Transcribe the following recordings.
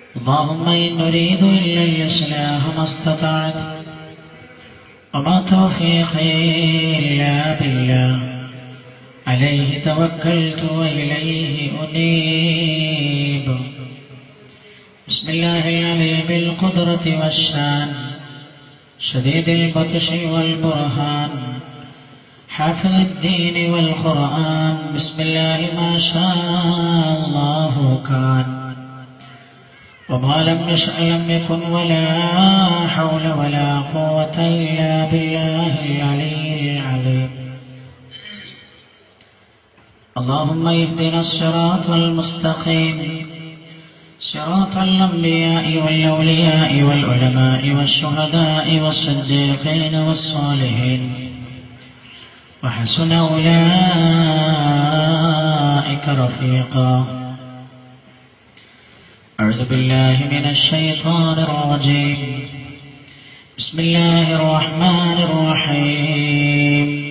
اللهم إن نريد إلا الإصلاح ما استطعت وما توفيقي إلا بالله عليه توكلت وإليه أنيب بسم الله العلي بالقدرة والشان شديد البطش والبرهان حافظ الدين والقرآن بسم الله ما شاء الله كان وما لم يشأ لم يكن ولا حول ولا قوة إلا بالله العلي العظيم اللهم اهدنا الصراط المستقيم صراط الأنبياء والأولياء والعلماء والشهداء والصديقين والصالحين وحسن أولئك رفيقا أعوذ بالله من الشيطان الرجيم بسم الله الرحمن الرحيم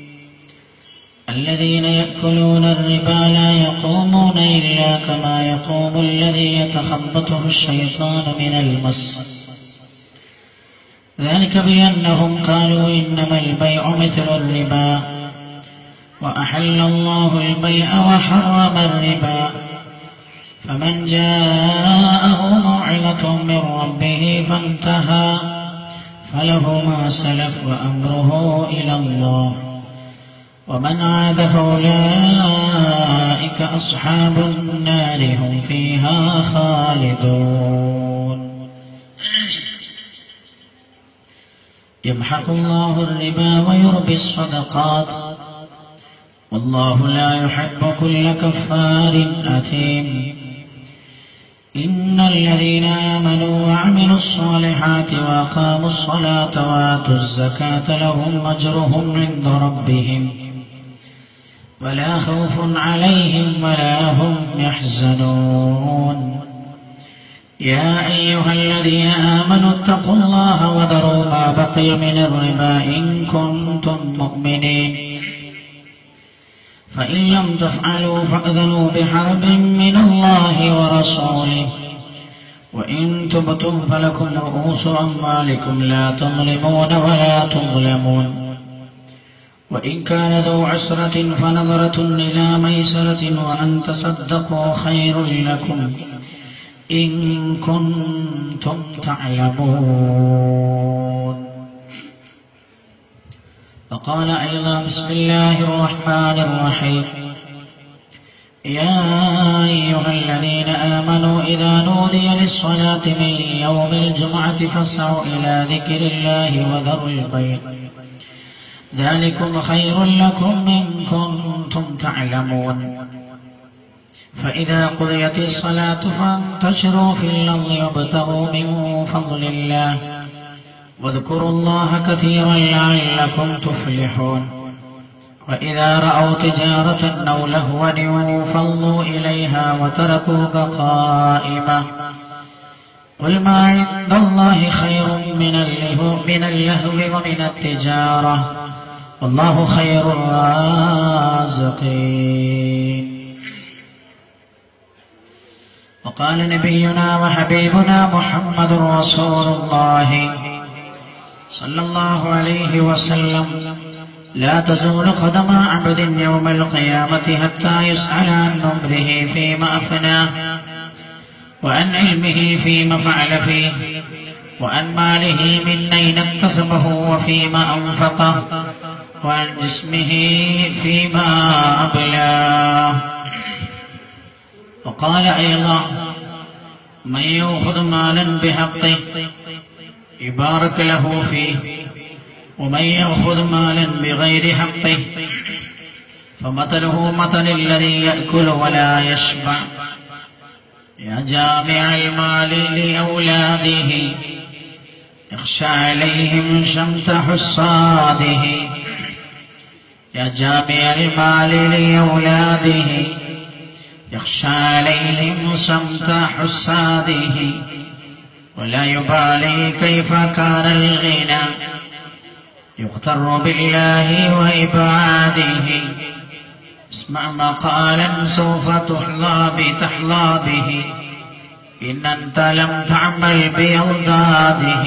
الذين يأكلون الربا لا يقومون إلا كما يقوم الذي يتخبطه الشيطان من المس ذلك بأنهم قالوا إنما البيع مثل الربا وأحل الله البيع وحرم الربا فمن جاءه موعظة من ربه فانتهى فله ما سلف وأمره إلى الله ومن عاد فأولئك أصحاب النار هم فيها خالدون يمحق الله الربا ويربي الصدقات والله لا يحب كل كفار أثيم إن الذين آمنوا وعملوا الصالحات وأقاموا الصلاة وآتوا الزكاة لهم أجرهم عند ربهم ولا خوف عليهم ولا هم يحزنون يا أيها الذين آمنوا اتقوا الله وذروا ما بقي من الربا إن كنتم مؤمنين فإن لم تفعلوا فأذنوا بحرب من الله ورسوله وإن تبتم فلكم رؤوس أموالكم لا تظلمون ولا تظلمون وإن كان ذو عسرة فنظرة إلى ميسرة وأن تصدقوا خير لكم إن كنتم تعلمون وقال أيضا بسم الله الرحمن الرحيم يا أيها الذين آمنوا إذا نودي للصلاة من يوم الجمعة فاسعوا إلى ذكر الله وذروا البيع ذلكم خير لكم إن كنتم تعلمون فإذا قضيت الصلاة فانتشروا في الأرض وابتغوا من فضل الله واذكروا الله كثيرا لعلكم تفلحون وإذا رأوا تجارة أو لهوا انفضوا إليها وتركوك قائمة قل ما عند الله خير من اللهو من اللهو ومن التجارة والله خير الرازقين وقال نبينا وحبيبنا محمد رسول الله صلى الله عليه وسلم لا تزول قدم عبد يوم القيامة حتى يسأل عن عمره فيما أفناه وعن علمه فيما فعل فيه وعن ماله من أين اكتسبه وفيما أنفقه وعن جسمه فيما أبلاه وقال أيضا من يأخذ مالا بحقه يبارك له فيه ومن يأخذ مالا بغير حقه فمثله مثل الذي يأكل ولا يشبع يا جامع المال لأولاده يخشى عليهم شمت حصاده يا جامع المال لأولاده يخشى عليهم صمت حساده ولا يبالي كيف كان الغنى يغتر بالله وعباده اسمع مقالا سوف تحظى بتحظى به إن أنت لم تعمل بأوزاده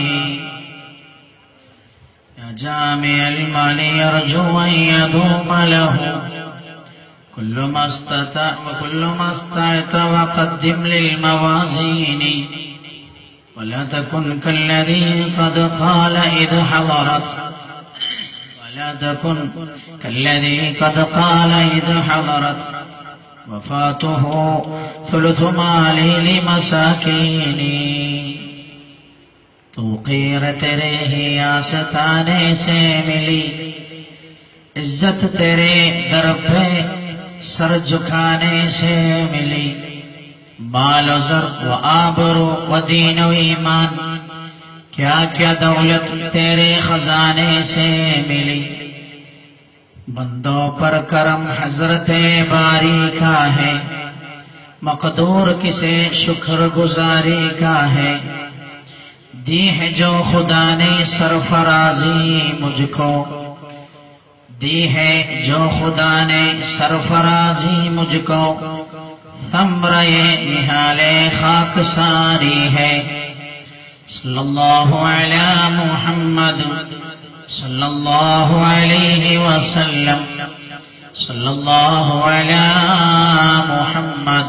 يا جامع المال يرجو أن يدوم له كل ما استطاع وكل ما استطعت وقدم للموازين ولا تكن كالذي قد قال إذ حضرت ولا تكن كالذي قد قال إذ حضرت وفاته ثلث مالي لمساكيني تو قیر تیرے ہی آستانے سے ملی عزت تیرے در پہ سر جھکانے سے ملی مال و زر و آبرو و دین و ایمان کیا کیا دولت تیرے خزانے سے ملی بندوں پر کرم حضرت باری کا ہے مقدور کسے شکر گزاری کا ہے دی ہے جو خدا نے سرفرازی مجھ کو دی ہے جو خدا نے سرفرازی مجھ کو ثمرہ نہال خاک ساری ہے صلی اللہ علیہ محمد صلی اللہ علیہ وسلم صلی اللہ علیہ محمد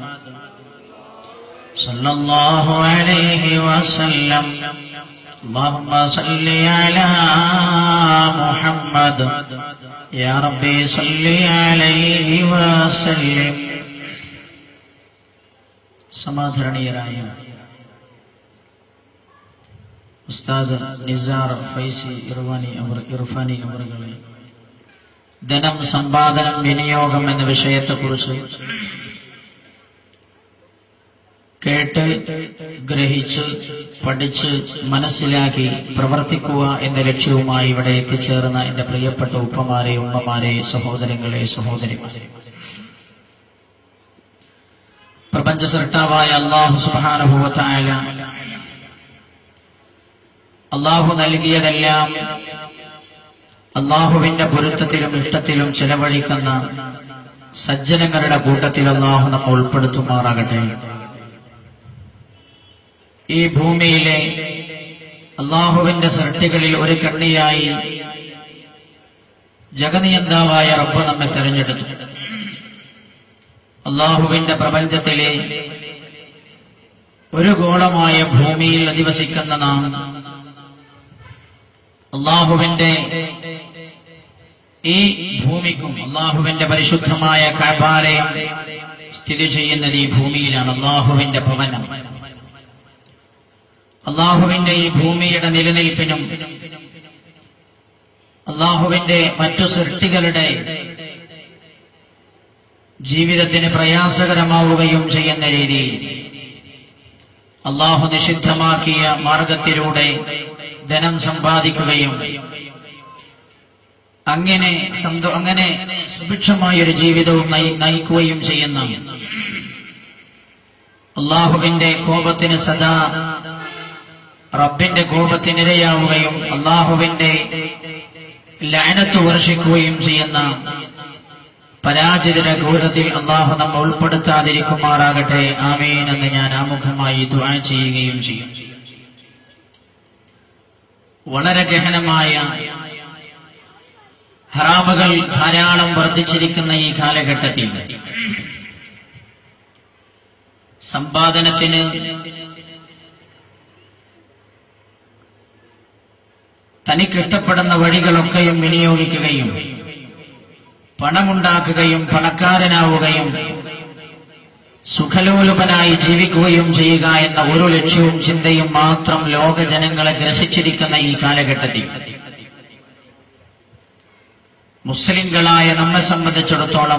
صلى الله عليه وسلم اللهم صل على محمد يا ربي صل عليه وسلم സമാധരണീയരായ ഉസ്താദ് നിസാർ ഫൈസി ഇർവാനി അവർ ഇർഫാനി അവറുകളെ ധനം സമ്പാദനം വിനിയോഗം എന്ന വിഷയത്തെക്കുറിച്ച് കേട്ട് ഗ്രഹിച്ച് പഠിച്ച് മനസ്സിലാക്കി പ്രവർത്തിക്കുക എന്ന ലക്ഷ്യവുമായി ഇവിടെ എത്തിച്ചേർന്ന എന്റെ പ്രിയപ്പെട്ട ഉപ്പമാരെ ഉമ്മമാരെ സഹോദരങ്ങളെ സഹോദരിമാരെ പ്രപഞ്ച സൃഷ്ടാവായ അള്ളാഹു സുബാനുഭവത്തായ അള്ളാഹു നൽകിയതെല്ലാം അള്ളാഹുവിന്റെ പൊരുത്തത്തിലും ഇഷ്ടത്തിലും ചെലവഴിക്കുന്ന സജ്ജനങ്ങളുടെ കൂട്ടത്തിൽ അള്ളാഹു നമ്മെ ഉൾപ്പെടുത്തുമാറാകട്ടെ ഈ ഭൂമിയിലെ അള്ളാഹുവിന്റെ സൃഷ്ടികളിൽ ഒരു കണ്ണിയായി ജഗനിയന്താവായ റബ്ബ് നമ്മെ തെരഞ്ഞെടുത്തു അള്ളാഹുവിന്റെ പ്രപഞ്ചത്തിലെ ഒരു ഗോളമായ ഭൂമിയിൽ അധിവസിക്കുന്ന നാം അള്ളാഹുവിന്റെ ഈ ഭൂമിക്കും അള്ളാഹുവിന്റെ പരിശുദ്ധമായ കാപാലയം സ്ഥിതി ചെയ്യുന്നത് ഈ ഭൂമിയിലാണ് അള്ളാഹുവിന്റെ ഭവനം അള്ളാഹുവിന്റെ ഈ ഭൂമിയുടെ നിലനിൽപ്പിനും അള്ളാഹുവിന്റെ മറ്റു സൃഷ്ടികളുടെ ജീവിതത്തിന് പ്രയാസകരമാവുകയും ചെയ്യുന്ന രീതിയിൽ അള്ളാഹു നിഷിദ്ധമാക്കിയ മാർഗത്തിലൂടെ ധനം സമ്പാദിക്കുകയും അങ്ങനെ സന്തോ അങ്ങനെ സുഭിക്ഷമായ ഒരു ജീവിതവും നയി- നയിക്കുകയും ചെയ്യുന്ന അള്ളാഹുവിന്റെ കോപത്തിന് സദാ റബ്ബിന്റെ കോപത്തിനിരയാവുകയും അള്ളാഹുവിന്റെ ലാനത്ത് വർഷിക്കുകയും ചെയ്യുന്ന പരാജിതര കൂട്ടത്തിൽ അള്ളാഹു നമ്മെ ഉൾപ്പെടുത്താതിരിക്കുമാറാകട്ടെ ആമീൻ എന്ന് ഞാൻ ആമുഖമായി ദുആ ചെയ്യുകയും ചെയ്യും വളരെ ഗഹനമായ ഹറാമുകൾ ധാരാളം വർദ്ധിച്ചിരിക്കുന്ന ഈ കാലഘട്ടത്തിൽ സമ്പാദനത്തിന് തനിക്കിഷ്ടപ്പെടുന്ന വഴികളൊക്കെയും വിനിയോഗിക്കുകയും പണമുണ്ടാക്കുകയും പണക്കാരനാവുകയും സുഖലോലുപനായി ജീവിക്കുകയും ചെയ്യുക എന്ന ഒരു ലക്ഷ്യവും ചിന്തയും മാത്രം ലോക ജനങ്ങളെ ഗ്രസിച്ചിരിക്കുന്ന ഈ കാലഘട്ടത്തിൽ മുസ്ലിങ്ങളായ നമ്മെ സംബന്ധിച്ചിടത്തോളം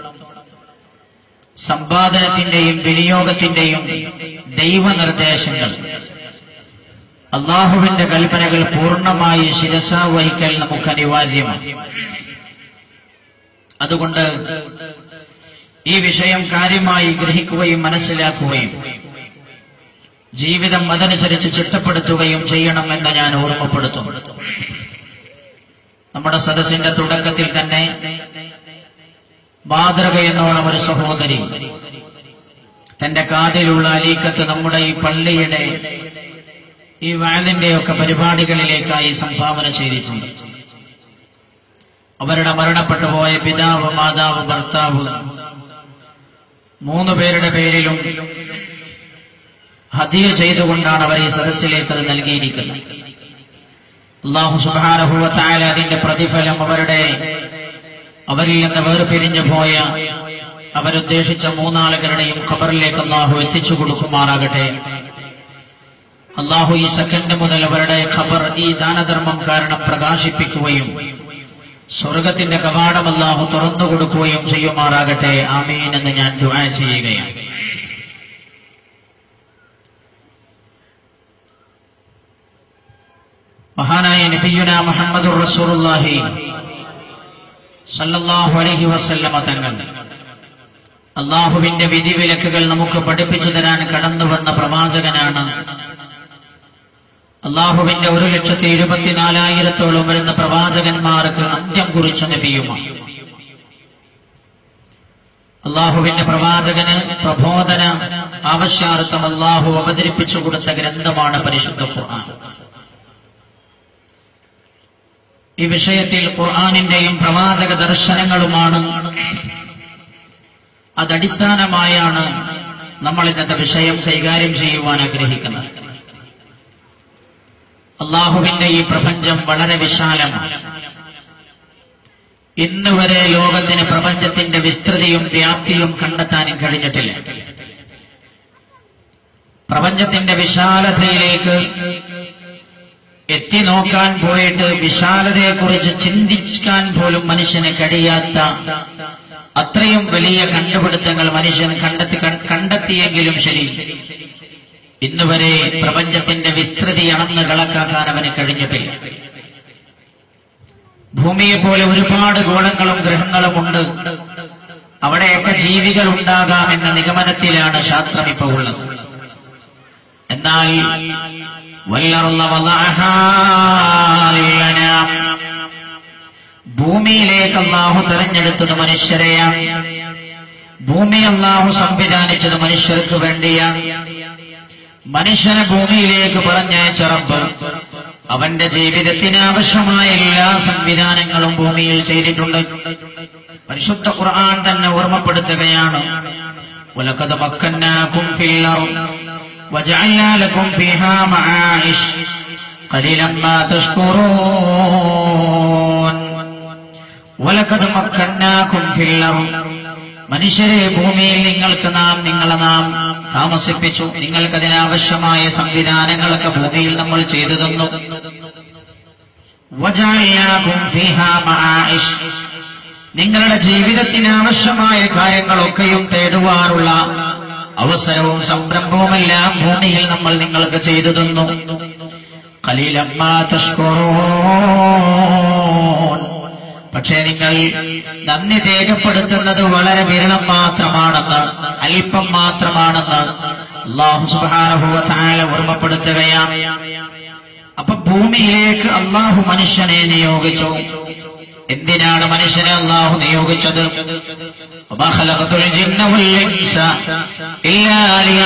സമ്പാദനത്തിന്റെയും വിനിയോഗത്തിന്റെയും ദൈവനിർദ്ദേശങ്ങൾ അള്ളാഹുവിന്റെ കൽപ്പനകൾ പൂർണ്ണമായി ശിരസാ വഹിക്കൽ നമുക്ക് അനിവാര്യമാണ് അതുകൊണ്ട് ഈ വിഷയം കാര്യമായി ഗ്രഹിക്കുകയും മനസ്സിലാക്കുകയും ജീവിതം അതനുസരിച്ച് ചിട്ടപ്പെടുത്തുകയും ചെയ്യണമെന്ന് ഞാൻ ഓർമ്മപ്പെടുത്തും നമ്മുടെ സദസ്സിന്റെ തുടക്കത്തിൽ തന്നെ മാതൃക എന്നോണം ഒരു സഹോദരി തന്റെ കാതിലുള്ള അലീക്കത്ത് നമ്മുടെ ഈ പള്ളിയുടെ ഈ വാലിന്റെ ഒക്കെ പരിപാടികളിലേക്കായി സംഭാവന ചെയ്തിട്ടുണ്ട് അവരുടെ മരണപ്പെട്ടു പോയ പിതാവ് മാതാവ് ഭർത്താവ് മൂന്ന് പേരുടെ പേരിലും ഹദിയ ചെയ്തുകൊണ്ടാണ് അവർ ഈ സദസ്സിലേക്ക് അത് നൽകിയിരിക്കുന്നത് അള്ളാഹു സുബാനഹുവ തായാല അതിന്റെ പ്രതിഫലം അവരുടെ അവരിൽ നിന്ന് വേർപിരിഞ്ഞു പോയ അവരുദ്ദേശിച്ച മൂന്നാളുകളുടെയും ഖബറിലേക്ക് അള്ളാഹു എത്തിച്ചു കൊടുക്കുമാറാകട്ടെ അള്ളാഹു ഈ സെക്കൻഡ് മുതൽ അവരുടെ ഖബർ ഈ ദാനധർമ്മം കാരണം പ്രകാശിപ്പിക്കുകയും സ്വർഗത്തിന്റെ കവാടം അള്ളാഹു തുറന്നു കൊടുക്കുകയും ചെയ്യുമാറാകട്ടെ ആമീൻ എന്ന് ഞാൻ ദുആ ചെയ്യുകയാണ് മഹാനായ നബിയുന മുഹമ്മദ് റസൂലുള്ളാഹി സല്ലല്ലാഹു അലൈഹി വസല്ലമ തങ്ങൾ അള്ളാഹുവിന്റെ വിധിവിലക്കുകൾ നമുക്ക് പഠിപ്പിച്ചു തരാൻ കടന്നു വന്ന പ്രവാചകനാണ് അള്ളാഹുവിന്റെ ഒരു ലക്ഷത്തി ഇരുപത്തിനാലായിരത്തോളം വരുന്ന പ്രവാചകന്മാർക്ക് അന്ത്യം കുറിച്ച നബിയുമാണ് അള്ളാഹുവിന്റെ പ്രവാചകന് പ്രബോധന ആവശ്യാർത്ഥം അള്ളാഹു അവതരിപ്പിച്ചു കൊടുത്ത ഗ്രന്ഥമാണ് പരിശുദ്ധ ഖുർആൻ ഈ വിഷയത്തിൽ ഖുർആാനിന്റെയും പ്രവാചക ദർശനങ്ങളുമാണ് അതടിസ്ഥാനമായാണ് നമ്മൾ ഇന്നത്തെ വിഷയം കൈകാര്യം ചെയ്യുവാൻ ആഗ്രഹിക്കുന്നത് അള്ളാഹുവിന്റെ ഈ പ്രപഞ്ചം വളരെ വിശാലമാണ് ഇന്ന് വരെ ലോകത്തിന് പ്രപഞ്ചത്തിന്റെ വിസ്തൃതിയും വ്യാപ്തിയും കണ്ടെത്താനും കഴിഞ്ഞിട്ടില്ല പ്രപഞ്ചത്തിന്റെ വിശാലതയിലേക്ക് എത്തി നോക്കാൻ പോയിട്ട് വിശാലതയെക്കുറിച്ച് ചിന്തിക്കാൻ പോലും മനുഷ്യന് കഴിയാത്ത അത്രയും വലിയ കണ്ടുപിടുത്തങ്ങൾ മനുഷ്യൻ കണ്ടെത്തി കണ്ടെത്തിയെങ്കിലും ശരി ഇന്ന് വരെ പ്രപഞ്ചത്തിന്റെ വിസ്തൃതി അളന്ന് കണക്കാക്കാൻ അവന് കഴിഞ്ഞിട്ടില്ല ഭൂമിയെ പോലെ ഒരുപാട് ഗോളങ്ങളും ഗ്രഹങ്ങളും ഉണ്ട് അവിടെയൊക്കെ ജീവികൾ ഉണ്ടാകാം എന്ന നിഗമനത്തിലാണ് ശാസ്ത്രം ഇപ്പോൾ ഉള്ളത് എന്നാൽ വല്ലറുള്ള ഭൂമിയിലേക്ക് അള്ളാഹു തെരഞ്ഞെടുത്തത് മനുഷ്യരെയാണ് ഭൂമി അള്ളാഹു സംവിധാനിച്ചത് മനുഷ്യർക്ക് വേണ്ടിയാണ് മനുഷ്യനെ ഭൂമിയിലേക്ക് പറഞ്ഞയച്ച റബ്ബ് അവന്റെ ജീവിതത്തിന് ആവശ്യമായ എല്ലാ സംവിധാനങ്ങളും ഭൂമിയിൽ ചെയ്തിട്ടുണ്ട് പരിശുദ്ധ ഖുർആൻ തന്നെ ഓർമ്മപ്പെടുത്തുകയാണ് ഉലക്കത് മക്കന്നാക്കും وجعلنا لكم فيها معايش قليلا ما تشكرون ولقد مكناكم في الأرض മനുഷ്യരെ ഭൂമിയിൽ നിങ്ങൾക്ക് നാം നിങ്ങളെ നാം താമസിപ്പിച്ചു നിങ്ങൾക്കതിനാവശ്യമായ സംവിധാനങ്ങളൊക്കെ ഭൂമിയിൽ നമ്മൾ ചെയ്തു തന്നു വജഅൽനാകും ഫീഹാ മആയിഷ്. നിങ്ങളുടെ ജീവിതത്തിന് ആവശ്യമായ കാര്യങ്ങളൊക്കെയും തേടുവാനുള്ള അവസരവും സംരംഭവുമെല്ലാം ഭൂമിയിൽ നമ്മൾ നിങ്ങൾക്ക് ചെയ്തു തന്നു കലീലമ്മാ തഷ്കുറൂൻ പക്ഷേ നിങ്ങൾ നന്ദി രേഖപ്പെടുത്തുന്നത് വളരെ വിരളം മാത്രമാണെന്ന് അല്പം മാത്രമാണെന്ന് അള്ളാഹു സുബാനുഭവ താഴെ ഓർമ്മപ്പെടുത്തുകയാണ് അപ്പൊ ഭൂമിയിലേക്ക് അള്ളാഹു മനുഷ്യനെ നിയോഗിച്ചു എന്തിനാണ് മനുഷ്യനെ അള്ളാഹു നിയോഗിച്ചത് وما خلقت الجن والإنس إلا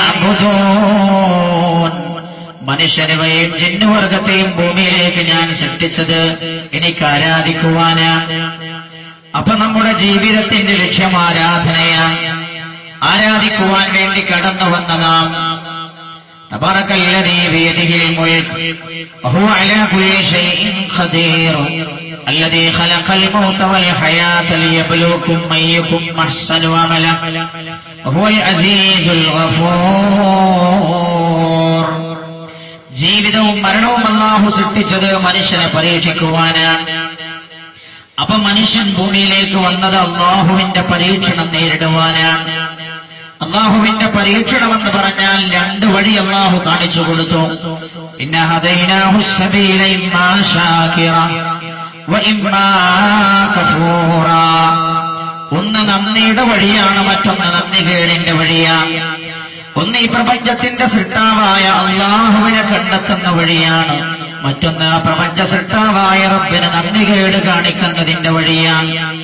ليعبدون മനുഷ്യനെയും ജിന്നുവർഗത്തെയും ഭൂമിയിലേക്ക് ഞാൻ സൃഷ്ടിച്ചത് എനിക്ക് ആരാധിക്കുവാനാണ് അപ്പൊ നമ്മുടെ ജീവിതത്തിന്റെ ലക്ഷ്യം ആരാധനയാണ് ആരാധിക്കുവാൻ വേണ്ടി കടന്നു വന്ന നാം تبارك الذي بيده الملك وهو على كل شيء قدير الذي خلق الموت والحياة ليبلوكم أيكم أحسن عملا وهو العزيز الغفور ജീവിതവും മരണവും അള്ളാഹു സൃഷ്ടിച്ചത് മനുഷ്യനെ പരീക്ഷിക്കുവാനാണ് അപ്പൊ മനുഷ്യൻ ഭൂമിയിലേക്ക് വന്നത് അള്ളാഹുവിന്റെ പരീക്ഷണം നേരിടുവാനാണ് അള്ളാഹുവിന്റെ പരീക്ഷണമെന്ന് പറഞ്ഞാൽ രണ്ട് വഴി അള്ളാഹു കാണിച്ചു കൊടുത്തു പിന്നെ ഹദൈനാഹു സബീല ഇമ്മാ ശാകിറ വ ഇമ്മാ കഫൂറ ഒന്ന് നന്ദിയുടെ വഴിയാണ് മറ്റൊന്ന് നന്ദികേടിന്റെ വഴിയാണ് ഒന്ന് ഈ പ്രപഞ്ചത്തിന്റെ സൃഷ്ടാവായ അള്ളാഹുവിനെ കണ്ടെത്തുന്ന വഴിയാണ് മറ്റൊന്ന് ആ പ്രപഞ്ച സൃഷ്ടാവായ റബ്ബിന് നന്ദികേട് കാണിക്കുന്നതിന്റെ വഴിയാണ്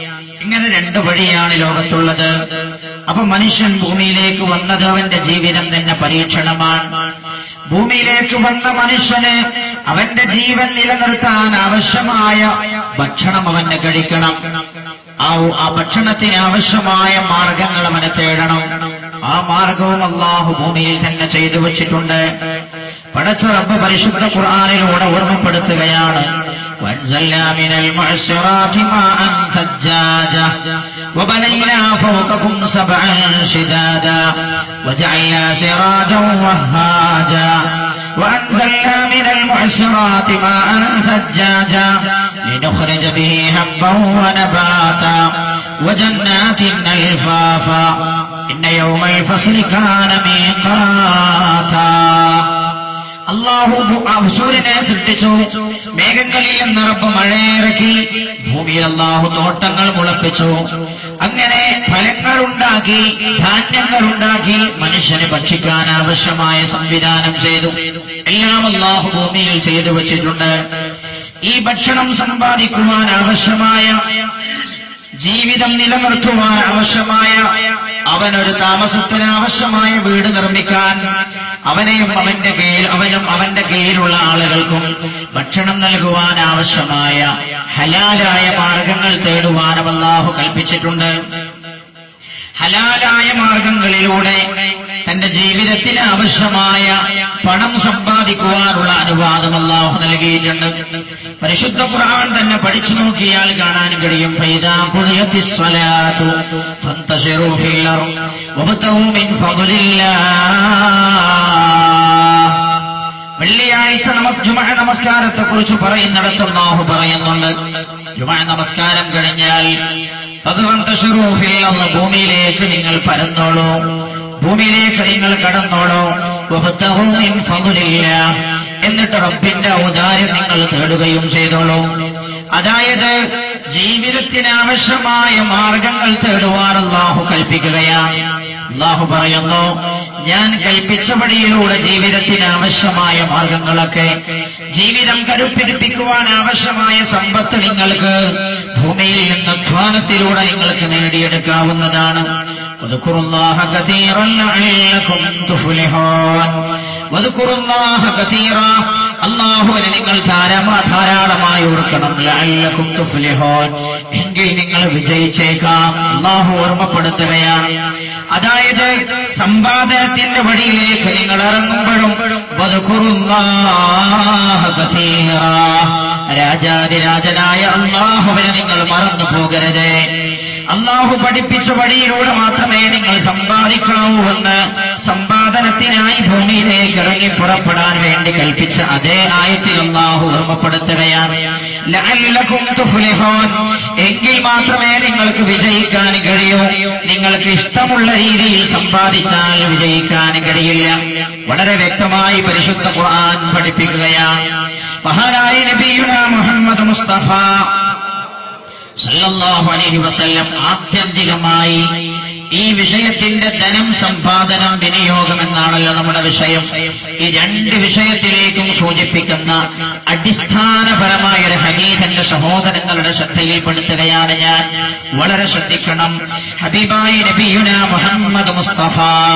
ഇങ്ങനെ രണ്ട് വഴിയാണ് ലോകത്തുള്ളത് അപ്പൊ മനുഷ്യൻ ഭൂമിയിലേക്ക് വന്നത് അവന്റെ ജീവിതം തന്നെ പരീക്ഷണമാണ് ഭൂമിയിലേക്ക് വന്ന മനുഷ്യന് അവന്റെ ജീവൻ നിലനിർത്താൻ ആവശ്യമായ ഭക്ഷണം അവന് കഴിക്കണം ആ ആ ഭക്ഷണത്തിന് ആവശ്യമായ മാർഗങ്ങൾ അവന് തേടണം ആ മാർഗവും അള്ളാഹു ഭൂമിയിൽ തന്നെ ചെയ്തു വച്ചിട്ടുണ്ട് പടച്ച റബ്ബ് പരിശുദ്ധ ഖുർആാനിലൂടെ ഓർമ്മപ്പെടുത്തുകയാണ് وأنزلنا من المعصرات ماء ثجاجا وبنينا فوقكم سبعا شدادا وجعلنا سراجا وهاجا وأنزلنا من المعصرات ماء ثجاجا لنخرج به هبا ونباتا وجنات ألفافا إن يوم الفصل كان ميقاتا അള്ളാഹു സൂര്യനെ സൃഷ്ടിച്ചു മേഘങ്ങളിൽ നിന്ന് റബ്ബ് മഴയിറക്കി ഭൂമിയിൽ അള്ളാഹു തോട്ടങ്ങൾ മുളപ്പിച്ചു അങ്ങനെ ഫലങ്ങൾ ഉണ്ടാക്കി ധാന്യങ്ങൾ ഉണ്ടാക്കി മനുഷ്യന് ഭക്ഷിക്കാൻ ആവശ്യമായ സംവിധാനം ചെയ്തു എല്ലാം അള്ളാഹു ഭൂമിയിൽ ചെയ്തു വച്ചിട്ടുണ്ട് ഈ ഭക്ഷണം സമ്പാദിക്കുവാൻ ആവശ്യമായ ജീവിതം നിലനിർത്തുവാൻ ആവശ്യമായ അവനൊരു താമസത്തിന് ആവശ്യമായ വീട് നിർമ്മിക്കാൻ അവനെയും അവന്റെ കീഴിൽ അവനും അവന്റെ കീഴിലുള്ള ആളുകൾക്കും ഭക്ഷണം നൽകുവാൻ ആവശ്യമായ ഹലാലായ മാർഗങ്ങൾ തേടുവാനും അള്ളാഹു കൽപ്പിച്ചിട്ടുണ്ട് ഹലാലായ മാർഗങ്ങളിലൂടെ തന്റെ ജീവിതത്തിന് ആവശ്യമായ പണം സമ്പാദിക്കുവാനുള്ള അനുവാദം അള്ളാഹു നൽകിയിട്ടുണ്ട് പരിശുദ്ധ ഖുർആൻ തന്നെ പഠിച്ചു നോക്കിയാൽ കാണാൻ കഴിയും ഫൈദാ ഖുദിയത്തിസ് സ്വലാത്തു ഫന്തശിറൂ ഫിൽ അർദ് വബ്തഗൂ മിൻ ഫദ്ലില്ലാഹ് വെള്ളിയാഴ്ച നമസ് ജുമ നമസ്കാരത്തെ കുറിച്ച് പറയുന്നിടത്ത് അള്ളാഹു പറയുന്നുണ്ട് ജുമ നമസ്കാരം കഴിഞ്ഞാൽ ഭഗവന്ത ഷുറൂഫിൽ ഭൂമിയിലേക്ക് നിങ്ങൾ പരന്നോളൂ ഭൂമിയിലേക്ക് നിങ്ങൾ കടന്നോളൂ വബ്തഗൂ മിൻ ഫദ്ലില്ലാഹ്. എന്നിട്ട് റബ്ബിന്റെ ഔദാര്യം നിങ്ങൾ തേടുകയും ചെയ്തോളൂ അതായത് ജീവിതത്തിന് ആവശ്യമായ മാർഗങ്ങൾ തേടുവാൻ അള്ളാഹു കൽപ്പിക്കുകയാണ് അള്ളാഹു പറയുന്നു ഞാൻ കൽപ്പിച്ച വഴിയിലൂടെ ജീവിതത്തിന് ആവശ്യമായ മാർഗങ്ങളൊക്കെ ജീവിതം കരുപ്പിടിപ്പിക്കുവാൻ ആവശ്യമായ സമ്പത്ത് നിങ്ങൾക്ക് ഭൂമിയിൽ നിന്ന് അധ്വാനത്തിലൂടെ നിങ്ങൾക്ക് നേടിയെടുക്കാവുന്നതാണ് واذكروا الله كثيرا لعلكم تفلحون واذكروا الله كثيرا അള്ളാഹുവിനെ നിങ്ങൾ ധാരാള ധാരാളമായി ഓർക്കണം ലഅല്ലക്കും തുഫ്ലിഹൂൻ എങ്കിൽ നിങ്ങൾ വിജയിച്ചേക്കാം അള്ളാഹു ഓർമ്മപ്പെടുത്തുകയാണ് അതായത് സമ്പാദനത്തിന്റെ വഴിയിലേക്ക് നിങ്ങൾ ഇറങ്ങുമ്പോഴും വദ്കുറുല്ലാഹ കഥീറാ. രാജാതിരാജനായ അള്ളാഹുവിനെ നിങ്ങൾ മറന്നു പോകരുത് അള്ളാഹു പഠിപ്പിച്ച വഴിയിലൂടെ മാത്രമേ നിങ്ങൾ സമ്പാദിക്കാവൂ എന്ന് സമ്പാദനത്തിനായി ഭൂമിയിലേക്ക് ഇറങ്ങി പുറപ്പെടാൻ വേണ്ടി കൽപ്പിച്ച അതേ ആയത്തിൽ അള്ളാഹു ഓർമ്മപ്പെടുത്തുകയാണ് ലഅല്ലക്കും തുഫ്ലിഹൂൻ. എങ്കിൽ മാത്രമേ നിങ്ങൾക്ക് വിജയിക്കാൻ കഴിയൂ നിങ്ങൾക്ക് ഇഷ്ടമുള്ള രീതിയിൽ സമ്പാദിച്ചാൽ വിജയിക്കാൻ കഴിയില്ല വളരെ വ്യക്തമായി പരിശുദ്ധ ഖുർആൻ പഠിപ്പിക്കുകയാണ് മഹാനായ നബിയുന മുഹമ്മദ് മുസ്തഫ സല്ലല്ലാഹു അലൈഹി വസല്ലം ആത്യന്തികമായി ഈ വിഷയത്തിന്റെ ധനം സമ്പാദനം വിനിയോഗം എന്നാണല്ലോ നമ്മുടെ വിഷയം ഈ രണ്ട് വിഷയത്തിലേക്കും സൂചിപ്പിക്കുന്ന അടിസ്ഥാനപരമായ ഒരു ഹദീഥന്റെ സഹോദരങ്ങളുടെ ശ്രദ്ധയിൽപ്പെടുത്തുകയാണ് ഞാൻ വളരെ ശ്രദ്ധിക്കണം ഹബീബായി നബിയുന മുഹമ്മദ് മുസ്തഫ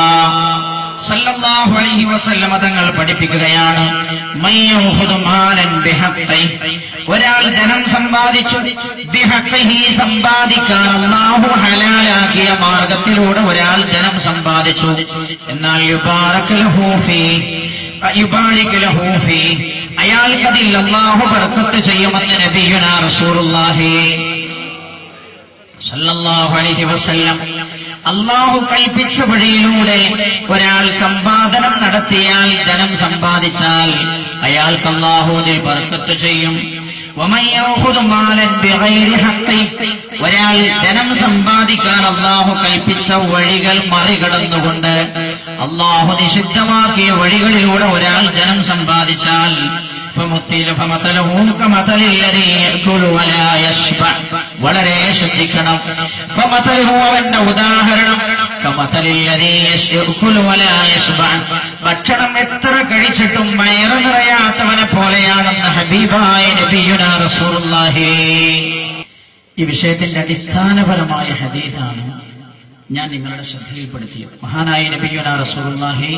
സല്ലല്ലാഹു അലൈഹി വസല്ലം തങ്ങൾ പഠിപ്പിക്കുകയാണ് മയ്യൂഹുദു മാലൻ ബിഹഖ്ഖി ഒരാൾ ധനം സമ്പാദിച്ചു ബിഹഖ്ഖിഹി സമ്പാദിക്കാൻ അല്ലാഹു ഹലാലാക്കിയ മാർഗത്തിലൂടെ ഒരാൾ ധനം സമ്പാദിച്ചു എന്നാൽ യുബാറക് ലഹു ഫീ യുബാരിക് ലഹു ഫീ അയാൾക്കതിൽ അല്ലാഹു ബർക്കത്ത് ചെയ്യുമെന്ന് നബിയുനാ റസൂലുള്ളാഹി സല്ലല്ലാഹു അലൈഹി വസല്ലം അള്ളാഹു കൽപ്പിച്ച വഴിയിലൂടെ ഒരാൾ സമ്പാദനം നടത്തിയാൽ ധനം സമ്പാദിച്ചാൽ അയാൾക്ക് അള്ളാഹു അതിൽ ബർക്കത്ത് ചെയ്യും ومن يأخذ مالا بغير حقه ഒരാൾ ധനം സമ്പാദിക്കാൻ അള്ളാഹു കൽപ്പിച്ച വഴികൾ മറികടന്നുകൊണ്ട് അള്ളാഹു നിഷിദ്ധമാക്കിയ വഴികളിലൂടെ ഒരാൾ ധനം സമ്പാദിച്ചാൽ فمثل فمثله كمثل الذي يأكل ولا يشبع വളരെ ശ്രദ്ധിക്കണം فمثله അവന്റെ ഉദാഹരണം كمثل الذي يأكل ولا يشبع ഭക്ഷണം എത്ര കഴിച്ചിട്ടും വയറ് നിറയാത്തവനെ പോലെയാണെന്ന് ഹബീബായ നബിയുന റസൂലുള്ളാഹി ഈ വിഷയത്തിന്റെ അടിസ്ഥാനപരമായ ഹദീസാണ് ഞാൻ നിങ്ങളുടെ ശ്രദ്ധയിൽപ്പെടുത്തിയത് മഹാനായ നബിയുന റസൂലുള്ളാഹി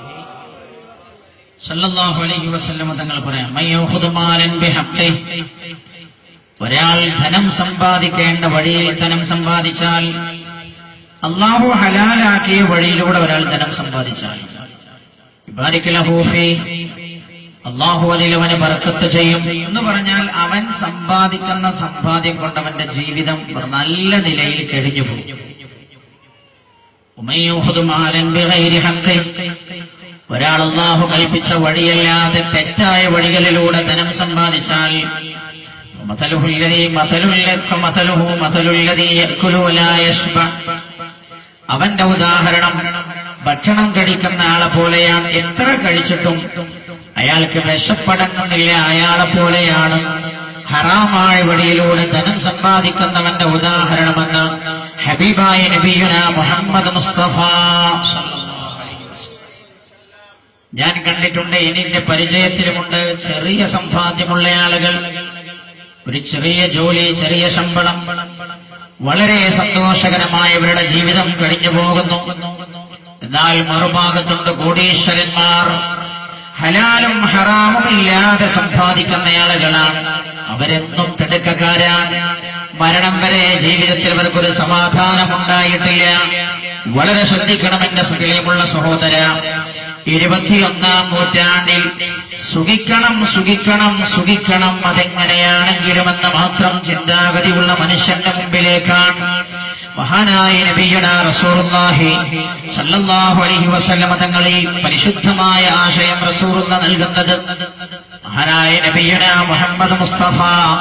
സല്ലല്ലാഹു അലൈഹി വസല്ലമ തങ്ങൾ പറയാം മയ്യൂഖുദു മാലൻ ബിഹഖ്ഖി ഒരാൾ ധനം സമ്പാദിക്കേണ്ട വഴിയിൽ ധനം സമ്പാദിച്ചാൽ അള്ളാഹു ഹലാലാക്കിയ വഴിയിലൂടെ ഒരാൾ ധനം സമ്പാദിച്ചാൽ ഇബാരിക് ലഹു ഫീ അള്ളാഹു അതിൽ അവന് ബർക്കത്ത് ചെയ്യും എന്ന് പറഞ്ഞാൽ അവൻ സമ്പാദിക്കുന്ന സമ്പാദ്യം കൊണ്ട് അവന്റെ ജീവിതം നല്ല നിലയിൽ കഴിഞ്ഞു പോകും ഉമയ്യൂഹുദു മാലൻ ബിഗൈരി ഹഖ്ഖി. ഒരാൾ അള്ളാഹു കൽപ്പിച്ച വഴിയല്ലാതെ തെറ്റായ വഴികളിലൂടെ ധനം സമ്പാദിച്ചാൽ مثله الذي مثل لك مثله مثل الذي يأكل ولا يشبع അവന്റെ ഉദാഹരണം ഭക്ഷണം കഴിക്കുന്ന ആളെ പോലെയാണ് എത്ര കഴിച്ചിട്ടും അയാൾക്ക് വിശപ്പടങ്ങുന്നില്ല അയാളെ പോലെയാണ് ഹറാമായ വഴിയിലൂടെ ധനം സമ്പാദിക്കുന്നവന്റെ ഉദാഹരണമെന്ന് ഹബീബായ നബിയുന മുഹമ്മദ് മുസ്തഫ ഞാൻ കണ്ടിട്ടുണ്ട് എനിന്റെ പരിചയത്തിലുമുണ്ട് ചെറിയ സമ്പാദ്യമുള്ള ആളുകൾ ഒരു ചെറിയ ജോലി ചെറിയ ശമ്പളം വളരെ സന്തോഷകരമായ ഇവരുടെ ജീവിതം കഴിഞ്ഞു പോകുന്നു എന്നാൽ മറുഭാഗത്തുണ്ട് കോടീശ്വരന്മാർ ഹലാലും ഹറാമും ഇല്ലാതെ സമ്പാദിക്കുന്ന ആളുകളാണ് അവരെന്നും തിടുക്കക്കാരാണ് മരണം വരെ ജീവിതത്തിൽ അവർക്കൊരു സമാധാനം ഉണ്ടായിട്ടില്ല വളരെ ശ്രദ്ധിക്കണം എന്റെ പ്രിയമുള്ള സഹോദര ഇരുപത്തിയൊന്നാം നൂറ്റാണ്ടിൽ സുഖിക്കണം സുഖിക്കണം സുഖിക്കണം അതെങ്ങനെയാണെങ്കിലുമെന്ന് മാത്രം ചിന്താഗതിയുള്ള മനുഷ്യന്റെ മുമ്പിലേക്കാണ് മഹാനായ നബിയുന റസൂറുല്ലാഹി സല്ലല്ലാഹു അലൈഹി വസല്ലമ തങ്ങളെ പരിശുദ്ധമായ ആശയം റസൂറുള്ള നൽകുന്നത് മഹാനായ നബിയുന മുഹമ്മദ് മുസ്തഫ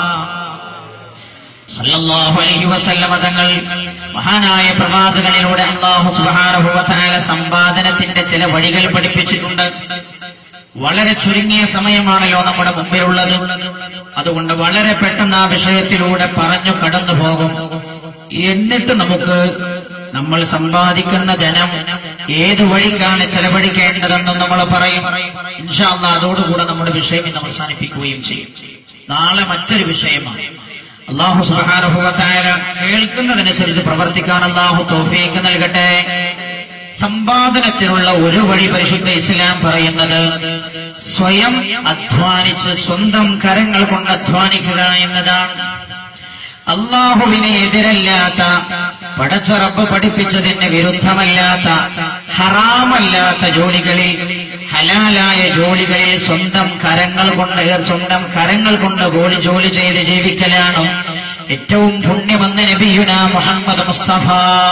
സല്ലല്ലാഹു അലൈഹി വസല്ലമ തങ്ങൾ മഹാനായ പ്രവാചകനിലൂടെ അള്ളാഹു സുബ്ഹാനഹു വ തആല സമ്പാദനത്തിന്റെ ചില വഴികൾ പഠിപ്പിച്ചിട്ടുണ്ട് വളരെ ചുരുങ്ങിയ സമയമാണല്ലോ നമ്മുടെ മുമ്പിലുള്ളത് അതുകൊണ്ട് വളരെ പെട്ടെന്ന് ആ വിഷയത്തിലൂടെ പറഞ്ഞു കടന്നു പോകും എന്നിട്ട് നമുക്ക് നമ്മൾ സമ്പാദിക്കുന്ന ധനം ഏത് വഴിക്കാണ് ചെലവഴിക്കേണ്ടതെന്നും നമ്മൾ പറയും ഇൻഷാല്ല അതോടുകൂടെ നമ്മുടെ വിഷയം ഇന്ന് അവസാനിപ്പിക്കുകയും ചെയ്യും നാളെ മറ്റൊരു വിഷയമാണ് അള്ളാഹു സുബാനുഭവത്തായ കേൾക്കുന്നതനുസരിച്ച് പ്രവർത്തിക്കാൻ അള്ളാഹു തോഫീക്ക് നൽകട്ടെ സമ്പാദനത്തിനുള്ള ഒരു വഴി പരിശുദ്ധ ഇസ്ലാം പറയുന്നത് സ്വയം അധ്വാനിച്ച് സ്വന്തം കരങ്ങൾ കൊണ്ട് അധ്വാനിക്കുക എന്നതാണ് അള്ളാഹുവിനെ എതിരല്ലാത്ത പടച്ചറപ്പ് പഠിപ്പിച്ചതിന് വിരുദ്ധമല്ലാത്ത ഹറാമല്ലാത്ത ജോലികളിൽ ഹലാലായ ജോലികളിൽ സ്വന്തം കരങ്ങൾ കൊണ്ട് സ്വന്തം കരങ്ങൾ കൊണ്ട് ജോലി ജോലി ചെയ്ത് ജീവിക്കലാണ് ഏറ്റവും പുണ്യമെന്ന് നബിയുന മുഹമ്മദ് മുസ്തഫ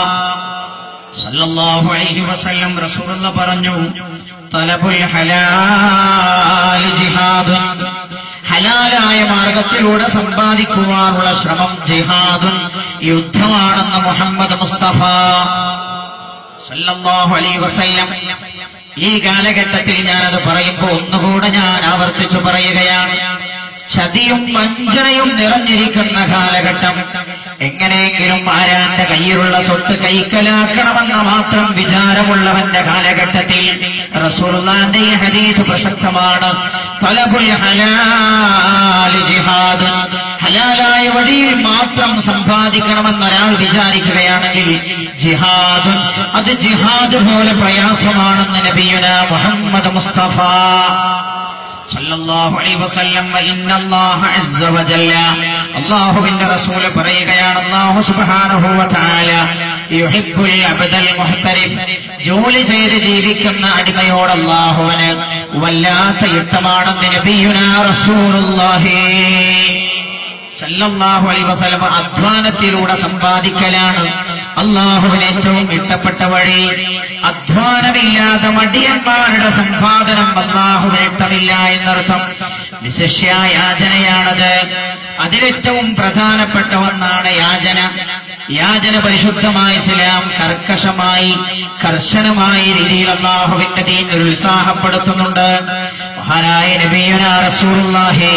സല്ലല്ലാഹു അലൈഹി വസല്ലം റസൂലുള്ള പറഞ്ഞു തലബുൽ ഹലാൽ ജിഹാദുൻ ഹലാലായ മാർഗത്തിലൂടെ സമ്പാദിക്കുവാനുള്ള ശ്രമം ജിഹാദുൻ യുദ്ധമാണെന്ന് മുഹമ്മദ് മുസ്തഫ സല്ലല്ലാഹു അലൈഹി വസല്ലം ഈ കാലഘട്ടത്തിൽ ഞാനത് പറയുമ്പോൾ ഒന്നുകൂടെ ഞാൻ ആവർത്തിച്ചു പറയുകയാണ് ചതിയും വഞ്ചനയും നിറഞ്ഞിരിക്കുന്ന കാലഘട്ടം എങ്ങനെയെങ്കിലും ആരാന്റെ കയ്യിലുള്ള സ്വത്ത് കൈക്കലാക്കണമെന്ന മാത്രം വിചാരമുള്ളവന്റെ കാലഘട്ടത്തിൽ റസൂലുള്ളാന്റെ ഈ ഹദീസ് പ്രസക്തമാണ് തലബുൽ ഹലാൽ ജിഹാദ് ഹലാലായ വഴിയിൽ മാത്രം സമ്പാദിക്കണമെന്നൊരാൾ വിചാരിക്കുകയാണെങ്കിൽ ജിഹാദ് അത് ജിഹാദ് പോലെ പ്രയാസമാണെന്ന് നബിയുന മുഹമ്മദ് മുസ്തഫ സല്ലല്ലാഹു അലൈഹി വസല്ലം ഇന്നല്ലാഹ അസ്സ വജല്ല അല്ലാഹുവിന്റെ റസൂൽ പറയുകയാണ് അല്ലാഹു സുബ്ഹാനഹു വ തആല യുഹിബ്ബുൽ അബ്ദൽ മുഹ്തരിഫ് ജോലി ചെയ്ത് ജീവിക്കുന്ന അടിമയോട് അല്ലാഹുവിന് വല്ലാത്ത ഇഷ്ടമാണെന്ന് നബിയുനാ റസൂലുള്ളാഹി സല്ലല്ലാഹു അലൈഹി വസല്ലം അധ്വാനത്തിലൂടെ സമ്പാദിക്കലാണ് അള്ളാഹുവിന് ഏറ്റവും ഇഷ്ടപ്പെട്ട വഴി അധ്വാനമില്ലാതെ മടിയന്മാരുടെ സമ്പാദനം അള്ളാഹുവിന് ഇഷ്ടമില്ല എന്നർത്ഥം വിശിഷ്യ യാചനയാണത് അതിലേറ്റവും പ്രധാനപ്പെട്ട ഒന്നാണ് യാചന യാചന പരിശുദ്ധമായ ഇസ്ലാം കർക്കശമായി കർശനമായ രീതിയിൽ അള്ളാഹുവിന്റെ ദീൻ ഉത്സാഹപ്പെടുത്തുന്നുണ്ട് മഹാനായ നബിയുന റസൂലുള്ളാഹി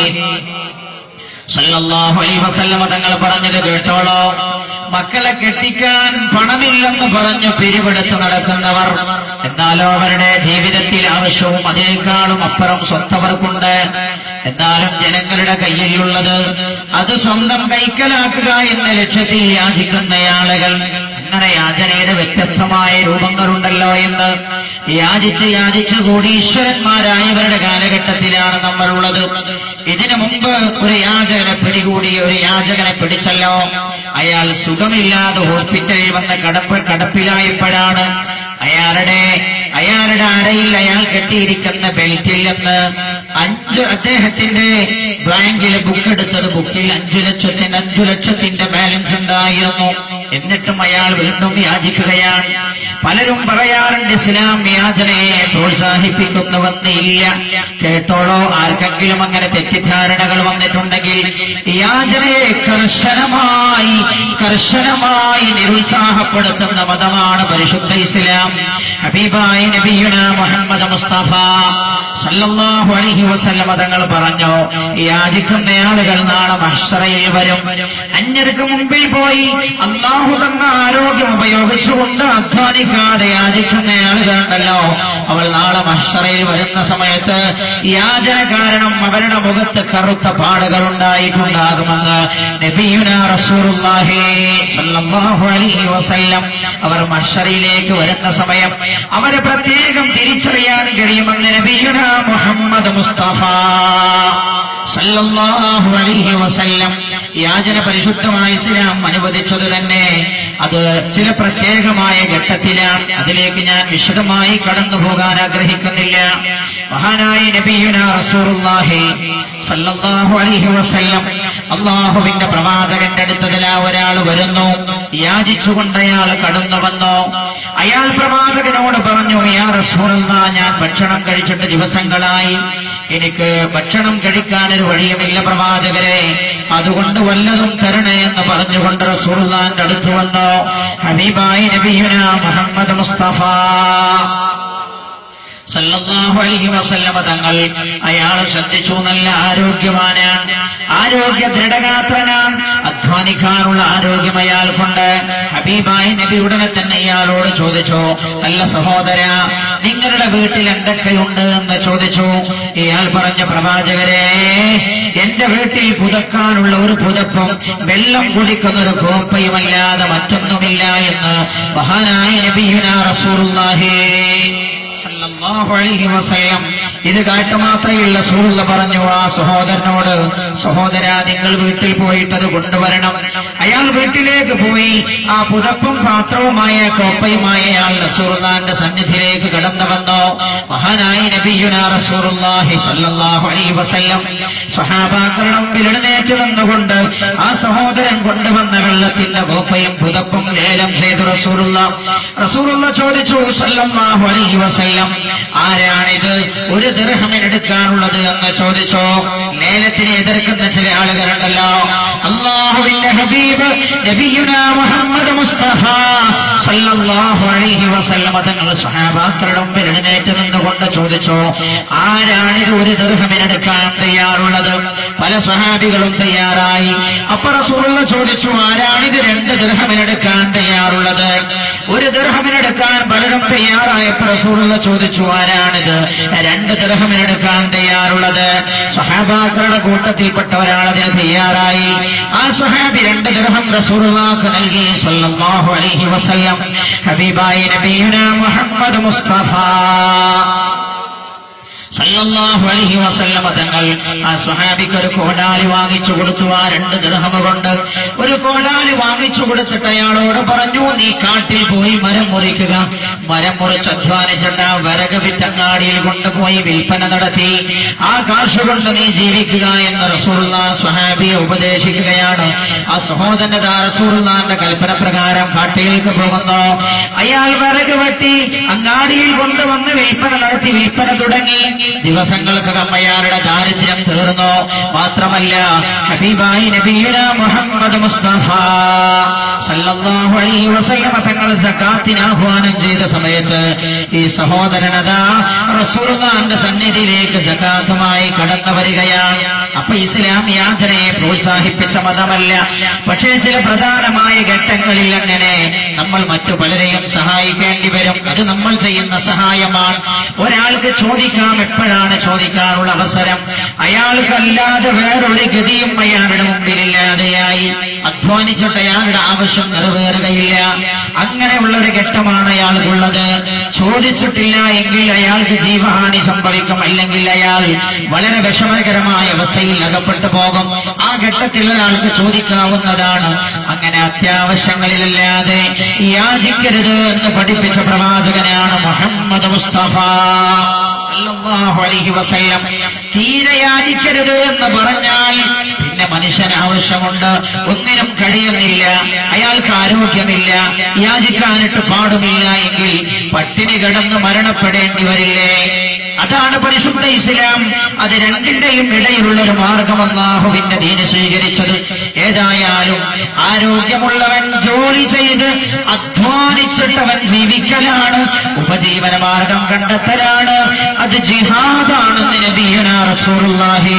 സല്ലല്ലാഹു അലൈഹി വസല്ലമ തങ്ങൾ പറഞ്ഞത് കേട്ടോളോ മക്കളെ കെട്ടിക്കാൻ പണമില്ലെന്ന് പറഞ്ഞു പിരിവെടുത്ത് നടക്കുന്നവർ എന്നാലോ അവരുടെ ജീവിതത്തിൽ ആവശ്യവും അതിനേക്കാളും അപ്പുറം സ്വത്തവർക്കുണ്ട് എന്നാലും ജനങ്ങളുടെ കയ്യിലുള്ളത് അത് സ്വന്തം കൈക്കലാക്കുക എന്ന ലക്ഷ്യത്തിൽ യാചിക്കുന്ന ആളുകൾ അങ്ങനെ യാചനയുടെ വ്യത്യസ്തമായ രൂപങ്ങളുണ്ടല്ലോ എന്ന് യാചിച്ച് യാചിച്ച് കോടീശ്വരന്മാരായവരുടെ കാലഘട്ടത്തിലാണ് നമ്മളുള്ളത് ഇതിനു മുമ്പ് ഒരു യാചകനെ പിടികൂടി ഒരു യാചകനെ പിടിച്ചല്ലോ അയാൾ സുഖമില്ലാതെ ഹോസ്പിറ്റലിൽ വന്ന് കടപ്പ് കടപ്പിലായപ്പോഴാണ് അയാളുടെ അയാളുടെ അരയിൽ അയാൾ കെട്ടിയിരിക്കുന്ന ബെൽറ്റിൽ നിന്ന് അഞ്ച് അദ്ദേഹത്തിന്റെ ബാങ്കിൽ ബുക്ക് എടുത്തത് ബുക്കിൽ അഞ്ചു ലക്ഷത്തിന് അഞ്ചു ലക്ഷത്തിന്റെ ബാലൻസ് ഉണ്ടായിരുന്നു എന്നിട്ടും അയാൾ വീണ്ടും യാചിക്കുകയാണ് പലരും പറയാറുണ്ട് ഇസ്ലാം യാചനയെ പ്രോത്സാഹിപ്പിക്കുന്നുവെന്ന് ഇല്ല കേട്ടോളോ ആർക്കെങ്കിലും അങ്ങനെ തെറ്റിദ്ധാരണകൾ വന്നിട്ടുണ്ടെങ്കിൽ യാചനയെ കർശനമായി കർശനമായി നിരുത്സാഹപ്പെടുത്തുന്ന മതമാണ് പരിശുദ്ധ ഇസ്ലാം ഹബീബായ നബിയുന മുഹമ്മദ് മുസ്തഫ സല്ലല്ലാഹു അലൈഹി വസല്ലമ തങ്ങൾ പറഞ്ഞു യാചിക്കുന്ന ആളുകൾ നാളെ മഹ്ശറയിൽ വരും അന്യർക്ക് മുമ്പിൽ പോയി അള്ളാഹു തന്ന ആരോഗ്യം ഉപയോഗിച്ചുകൊണ്ട് അധ്വാനിക്കാതെ യാചിക്കുന്ന ആളുകളുണ്ടല്ലോ അവൾ നാളെ മഹ്ശറയിൽ വരുന്ന സമയത്ത് യാചന കാരണം അവരുടെ മുഖത്ത് കറുത്ത പാടുകൾ ഉണ്ടായിട്ടുണ്ടാകുമെന്ന് നബിയുന റസൂലുള്ളാഹി സല്ലല്ലാഹു അലൈഹി വസല്ലം അവർ മഹ്ശറയിലേക്ക് വരുന്ന സമയം അവരെ പ്രത്യേകം തിരിച്ചറിയാൻ കഴിയുമെന്ന് നബിയുന മുഹമ്മദ് മുസ്തഫ സല്ലല്ലാഹു അലൈഹി വസല്ലം യാചന പരിശുദ്ധമായ ഇസ്ലാം അനുവദിച്ചത് തന്നെ അത് ചില പ്രത്യേകമായ ഘട്ടത്തിലാണ് അതിലേക്ക് ഞാൻ വിശദമായി കടന്നു പോകാൻ ആഗ്രഹിക്കുന്നില്ല മഹാനായ നബിയുന റസൂലുള്ളാഹി സല്ലല്ലാഹു അലൈഹി വസല്ലം അള്ളാഹുവിന്റെ പ്രവാചകന്റെ അടുത്തതിലാ ഒരാൾ വരുന്നു യാചിച്ചുകൊണ്ട് അയാൾ കടന്നു വന്നു അയാൾ പ്രവാചകനോട് പറഞ്ഞു യാ റസൂലുള്ളാ ഞാൻ ഭക്ഷണം കഴിച്ചിട്ട് ദിവസങ്ങളായി എനിക്ക് ഭക്ഷണം കഴിക്കാൻ ഒരു വഴിയുമില്ല പ്രവാചകരെ അതുകൊണ്ട് വല്ലതും തരണേ എന്ന് പറഞ്ഞുകൊണ്ട് റസൂലുള്ളാന്റെ അടുത്ത് വന്നു ഹബീബായി നബിയുന മുഹമ്മദ് മുസ്തഫ സല്ലല്ലാഹു അലൈഹി വസല്ലമ തങ്ങൾ അയാൾ ശ്രദ്ധിച്ചു നല്ല ആരോഗ്യവാനാണ് ആരോഗ്യ ദൃഢഗാത്രനാണ് അധ്വാനിക്കാനുള്ള ആരോഗ്യം അയാൾക്കുണ്ട് ഹബീബായി നബി ഉടനെ തന്നെ ഇയാളോട് ചോദിച്ചു നല്ല സഹോദര നിങ്ങളുടെ വീട്ടിൽ എന്തൊക്കെയുണ്ട് എന്ന് ചോദിച്ചു ഇയാൾ പറഞ്ഞ പ്രവാചകരെ എന്റെ വീട്ടിൽ പുതക്കാനുള്ള ഒരു പുതപ്പും വെള്ളം കുടിക്കുന്ന ഒരു കോപ്പയുമല്ലാതെ മറ്റൊന്നുമില്ല എന്ന് മഹാനായ നബിയുന റസൂലുള്ളാഹി സല്ലല്ലാഹു അലൈഹി വസല്ലം ഇത് കാട്ടു മാത്രമല്ല സൂറുള്ള പറഞ്ഞു ആ സഹോദരനോട് സഹോദര നിങ്ങൾ വീട്ടിൽ പോയിട്ട് അത് കൊണ്ടുവരണം അയാൾ വീട്ടിലേക്ക് പോയി ആ പുതപ്പും പാത്രവുമായ കോപ്പയുമായ അയാൾ റസൂറുല്ലാന്റെ സന്നിധിയിലേക്ക് കടന്നു വന്നു മഹാനായ നബിയുന റസൂറുല്ലാഹി സല്ലല്ലാഹു അലൈഹി വസല്ലം സ്വഹാബാക്കളുടെ മുമ്പിൽ എഴുന്നേറ്റ് നിന്നുകൊണ്ട് ആ സഹോദരൻ കൊണ്ടുവന്ന വെള്ളത്തിന്റെ കോപ്പയും പുതപ്പും ലേലം ചെയ്തു റസൂറുള്ള റസൂറുള്ള ചോദിച്ചു സല്ലല്ലാഹു അലൈഹി വസല്ലം ആരാണിത് ഒരു ദീർഘമിനെടുക്കാനുള്ളത് എന്ന് ചോദിച്ചോ ലേലത്തിനെ എതിർക്കുന്ന ചില ആളുകളുണ്ടല്ലോ അള്ളാഹുവിന്റെ ഹബീബ് നബിയുന മുഹമ്മദ് മുസ്തഫ സല്ലല്ലാഹു അലൈഹി വസല്ലം തങ്ങൾ സ്വഹാബാക്കളുടെ മുമ്പിൽ എഴുന്നേറ്റ് നിന്നുകൊണ്ട് ചോദിച്ചു ആരാണിത് ഒരു ദീർഘമിനെടുക്കാൻ തയ്യാറുള്ളത് പല സ്വഹാബികളും തയ്യാറായി അപ്പൊ റസൂലുള്ള ചോദിച്ചു ആരാണിത് രണ്ട് ദീർഘമിനെടുക്കാൻ തയ്യാറുള്ളത് ഒരു ദീർഘമിനെടുക്കാൻ പലരും തയ്യാറായപ്പോൾ റസൂലുള്ള ചോദിച്ചു ആരാണിത് രണ്ട് ദീർഘമിനെടുക്കാൻ തയ്യാറുള്ളത് സ്വഹാബാക്കളുടെ കൂട്ടത്തിൽപ്പെട്ട ഒരാൾ അതിന് തയ്യാറായി ആ സ്വഹാബി രണ്ട് ദീർഘം റസൂലുള്ളാഹ് നൽകി സല്ലല്ലാഹു അലൈഹി വസല്ലം ഹബീബായി നബിയുന മുഹമ്മദ് മുസ്തഫ സല്ലല്ലാഹു അലൈഹി വസല്ലമ തങ്ങൾ ആ സ്വഹാബിക്ക് ഒരു കോടാലി വാങ്ങിച്ചു കൊടുത്തു ആ രണ്ട് ദൃഹമ കൊണ്ട് ഒരു കോടാലി വാങ്ങിച്ചു കൊടുത്തിട്ട് അയാളോട് പറഞ്ഞു നീ കാട്ടിൽ പോയി മരം മുറിക്കുക മരം മുറിച്ച് അധ്വാനിച്ചിട്ട് ആ വരക വിറ്റങ്ങാടിയിൽ കൊണ്ടുപോയി വിൽപ്പന നടത്തി ആ കാശ് കൊണ്ട് നീ ജീവിക്കുക എന്ന് റസൂള്ള സ്വഹാബിയെ ഉപദേശിക്കുകയാണ് ആ സഹോദരന്റെ റസൂള്ളാന്റെ കൽപ്പന പ്രകാരം കാട്ടിലേക്ക് പോകുന്നു അയാൾ വിറക് വെട്ടി അങ്ങാടിയിൽ കൊണ്ടുവന്ന് വിൽപ്പന നടത്തി വിൽപ്പന തുടങ്ങി ദിവസങ്ങൾക്കകം അയാളുടെ ദാരിദ്ര്യം തീർന്നു മാത്രമല്ല ഹബീബായി നബീന മുഹമ്മദ് മുസ്തഫ സല്ലല്ലാഹു അലൈഹി വസല്ലമ തങ്ങൾ സക്കാത്തിന് ആഹ്വാനം ചെയ്ത സമയത്ത് ഈ സഹോദരനതാ റസൂലുള്ളാഹിന്റെ സന്നിധിയിലേക്ക് സക്കാത്തുമായി കടന്നു വരികയാണ് അപ്പൊ ഇസ്ലാം യാചനയെ പ്രോത്സാഹിപ്പിച്ച മതമല്ല പക്ഷേ ചില പ്രധാനമായ ഘട്ടങ്ങളിൽ അങ്ങനെ നമ്മൾ മറ്റു പലരെയും സഹായിക്കേണ്ടി വരും അത് നമ്മൾ ചെയ്യുന്ന സഹായമാണ് ഒരാൾക്ക് ചോദിക്കാം എപ്പോഴാണ് ചോദിക്കാനുള്ള അവസരം അയാൾക്കല്ലാതെ വേറൊരു ഗതിയും അയാളുടെ മുമ്പിലില്ലാതെയായി അധ്വാനിച്ചിട്ട് അയാളുടെ ആവശ്യം നിറവേറുകയില്ല അങ്ങനെയുള്ള ഒരു ഘട്ടമാണ് അയാൾക്കുള്ളത് ചോദിച്ചിട്ടില്ല എങ്കിൽ അയാൾക്ക് ജീവഹാനി സംഭവിക്കും അല്ലെങ്കിൽ അയാൾ വളരെ വിഷമകരമായ അവസ്ഥയിൽ അകപ്പെട്ടു പോകും ആ ഘട്ടത്തിൽ ഒരാൾക്ക് ചോദിക്കാവുന്നതാണ് അങ്ങനെ അത്യാവശ്യങ്ങളിലല്ലാതെ യാചിക്കരുത് എന്ന് പഠിപ്പിച്ച പ്രവാചകനാണ് മുഹമ്മദ് മുസ്തഫ സല്ലല്ലാഹു അലൈഹി വസല്ലം തീരെ യാചിക്കരുത് എന്ന് പറഞ്ഞാൽ പിന്നെ മനുഷ്യന് ആവശ്യമുണ്ട് ഒന്നിനും കഴിയുന്നില്ല അയാൾക്ക് ആരോഗ്യമില്ല യാചിക്കാനിട്ട് പാടുമില്ല എങ്കിൽ പട്ടിണി കിടന്ന് മരണപ്പെടേണ്ടി വരില്ലേ അതാണ് പരിശുദ്ധ ഇസ്ലാം അത് രണ്ടിന്റെയും ഇടയിലുള്ള ഒരു മാർഗം അള്ളാഹുവിന്റെ ദീന് സ്വീകരിച്ചത് ഏതായാലും ആരോഗ്യമുള്ളവൻ ജോലി ചെയ്ത് അധ്വാനിച്ചിട്ടവൻ ജീവിക്കലാണ് ഉപജീവന മാർഗം കണ്ടെത്തലാണ് അത് ജിഹാദാണെന്ന് നബിയുന റസൂലുള്ളാഹി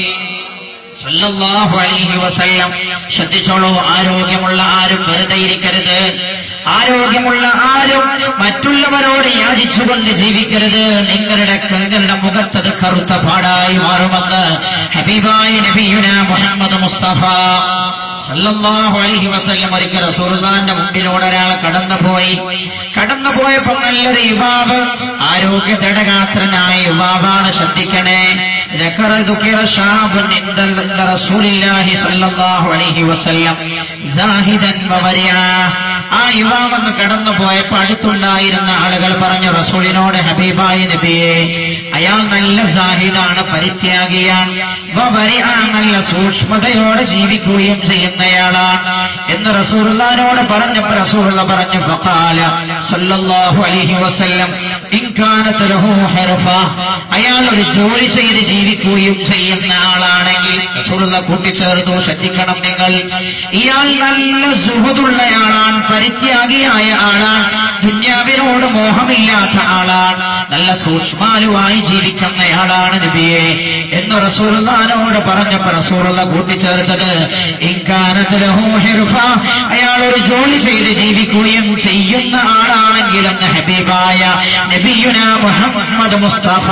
സല്ലല്ലാഹു അലൈഹി വസല്ലം ശ്രദ്ധിച്ചോളൂ ആരോഗ്യമുള്ള ആരും വെറുതെ ഇരിക്കരുത് ആരോഗ്യമുള്ള ആരും മറ്റുള്ളവരോട് യാചിച്ചുകൊണ്ട് ജീവിക്കരുത് നിങ്ങളുടെ നിങ്ങളുടെ മുഖത്തത് കറുത്ത പാടായി മാറുമെന്ന് ഹബീബായ നബിയുന മുഹമ്മദ് മുസ്തഫ സല്ലല്ലാഹു അലൈഹി വസല്ലം ഒരിക്കൽ റസൂലുള്ളാഹിന്റെ മുമ്പിലൂടെ ഒരാൾ കടന്നുപോയി കടന്നുപോയപ്പോ നല്ലൊരു യുവാവ് ആരോഗ്യ ദടഗാത്രനായ യുവാവാണ് ശ്രദ്ധിക്കണേ ذكر ذكر شاب عند عند رسول الله صلى الله عليه وسلم زاهدا وورعا ആ യുവാവെന്ന് കടന്നു പോയപ്പോ അടുത്തുണ്ടായിരുന്ന ആളുകൾ പറഞ്ഞു റസൂലിനോട് ഹബീബായി നബിയെ അയാൾ നല്ല സാഹിദാണ് പരിത്യാഗിയാണ് വവരിഅ നല്ല സൂക്ഷ്മതയോടെ ജീവിക്കുകയും ചെയ്യുന്നയാളാണ് എന്ന് റസൂലുള്ളാഹിനോട് പറഞ്ഞപ്പോ റസൂലുള്ള പറഞ്ഞു ഫഖാല സല്ലല്ലാഹു അലൈഹി വസല്ലം ഇൻ കാനത ലഹു ഹർഫ അയാൾ ഒരു ജോലി ചെയ്ത് ജീവിക്കുകയും ചെയ്യുന്ന ആളാണെങ്കിൽ റസൂലുള്ള കൂട്ടിച്ചേർത്തു ശ്രദ്ധിക്കണം നിങ്ങൾ ഇയാൾ നല്ല സുഹൃത്തുള്ളയാളാണ് പരിത്യാഗിയായ ആളാണ് ദുന്യാവിനോട് മോഹമില്ലാത്ത ആളാണ് നല്ല സൂക്ഷ്മാലുവായി ജീവിക്കുന്നയാളാണ് നബിയെ എന്ന് റസൂലുള്ളാഹിനോട് പറഞ്ഞപ്പോ റസൂലുള്ള കൂട്ടിച്ചേർത്തത് ഇൻകാനത്ത് ലഹു ഹിർഫ അയാൾ ഒരു ജോലി ചെയ്ത് ജീവിക്കുകയും ചെയ്യുന്ന ആളാണെങ്കിലെന്ന് ഹബീബായ നബിയുന മുഹമ്മദ് മുസ്തഫ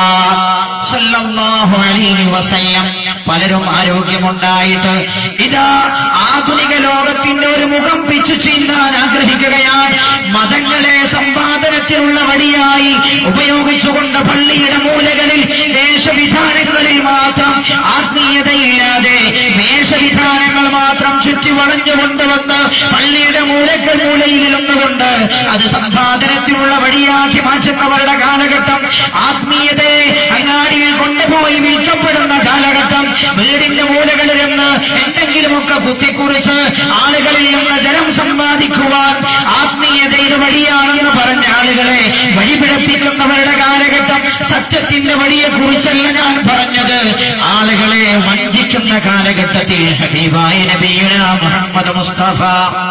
സല്ലല്ലാഹു അലൈഹി വസല്ലം പലരും ആരോഗ്യമുണ്ടായിട്ട് ഇതാ ആധുനിക ലോകത്തിന്റെ ഒരു മുഖം പിച്ചു ചീന്താൻ ആഗ്രഹിക്കുകയാണ് മതങ്ങളെ സമ്പാദനത്തിനുള്ള വഴിയായി ഉപയോഗിച്ചുകൊണ്ട് പള്ളിയുടെ മൂലകളിൽ വേഷവിധാനങ്ങളിൽ മാത്രം ആത്മീയതയില്ലാതെ വേഷവിധാനങ്ങൾ മാത്രം ചുറ്റി വളഞ്ഞു കൊണ്ടുവന്ന് പള്ളിയുടെ മൂലക്കൽ മൂലയിൽ ഇരുന്നുകൊണ്ട് അത് സമ്പാദനത്തിനുള്ള വഴിയാക്കി മാറ്റുന്നവരുടെ കാലഘട്ടം ആത്മീയതയെ അങ്ങാടിയിൽ കൊണ്ടുപോയി വിൽക്കപ്പെടുന്ന കാലഘട്ടം വീടിന്റെ മൂലകളിൽ നിന്ന് എന്തെങ്കിലുമൊക്കെ കുത്തിക്കുറിച്ച് ആളുകളിൽ നിന്ന് ജലം സമ്പാദിക്കുവാൻ ആത്മീയതയുടെ വഴിയാണെന്ന് പറഞ്ഞ ആളുകളെ വഴിപിഴപ്പിക്കുന്നവരുടെ കാലഘട്ടം സത്യത്തിന്റെ വഴിയെ കുറിച്ചല്ല ഞാൻ പറഞ്ഞത് ആളുകളെ വഞ്ചിക്കുന്ന കാലഘട്ടത്തിൽ ഹബീബായ നബിയുന മുഹമ്മദ് മുസ്തഫ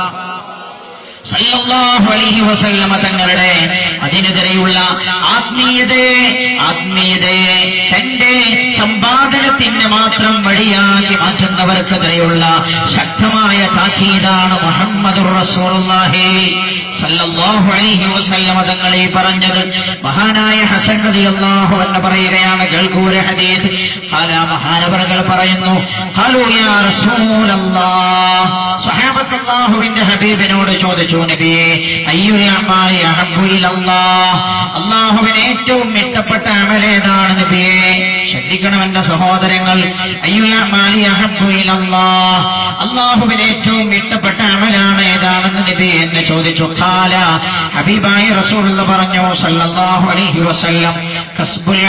സല്ലല്ലാഹു അലൈഹി വസല്ലമ തങ്ങളുടെ അതിനെതിരെയുള്ള ആത്മീയതയെ ആത്മീയതയെ തന്റെ സമ്പാദനത്തിന്റെ മാത്രം വഴിയാക്കി മാറ്റുന്നവർക്കെതിരെയുള്ള ശക്തമായ താക്കീതാണ് മുഹമ്മദ് റസൂലുള്ളാഹി സല്ലല്ലാഹു അലൈഹി വസല്ലമ തങ്ങളെ പറഞ്ഞത് മഹാനായ ഹസൻ റളിയല്ലാഹു എന്ന് പറയുകയാണ് കേൾക്കൂര ഹദീസ് ഖാല മഹാനവറുകൾ പറയുന്നു ഖാലു യാ റസൂലല്ലാഹ് സ്വഹാബത്ത് അല്ലാഹുവിന്റെ ഹബീബിനോട് ചോദിച്ചു നബിയെ അയ്യുൽ അമാലി അഹബ്ബു ഇലല്ലാഹ് അല്ലാഹുവിന് ഏറ്റവും ഇഷ്ടപ്പെട്ട അമലേതാണ് നബിയെ ശ്രദ്ധിക്കണം എന്റെ സഹോദരങ്ങൾ അയ്യുൽ അമാലി അഹബ്ബു ഇലല്ലാഹ് അല്ലാഹുവിന് ഏറ്റവും ഇഷ്ടപ്പെട്ട അമലാണ് ഏതാണെന്ന് നബി എന്ന് ചോദിച്ചു ഖാല ഹബീബായ റസൂലുള്ള പറഞ്ഞു സല്ലല്ലാഹു അലൈഹി വസല്ലം കസ്ബുൽ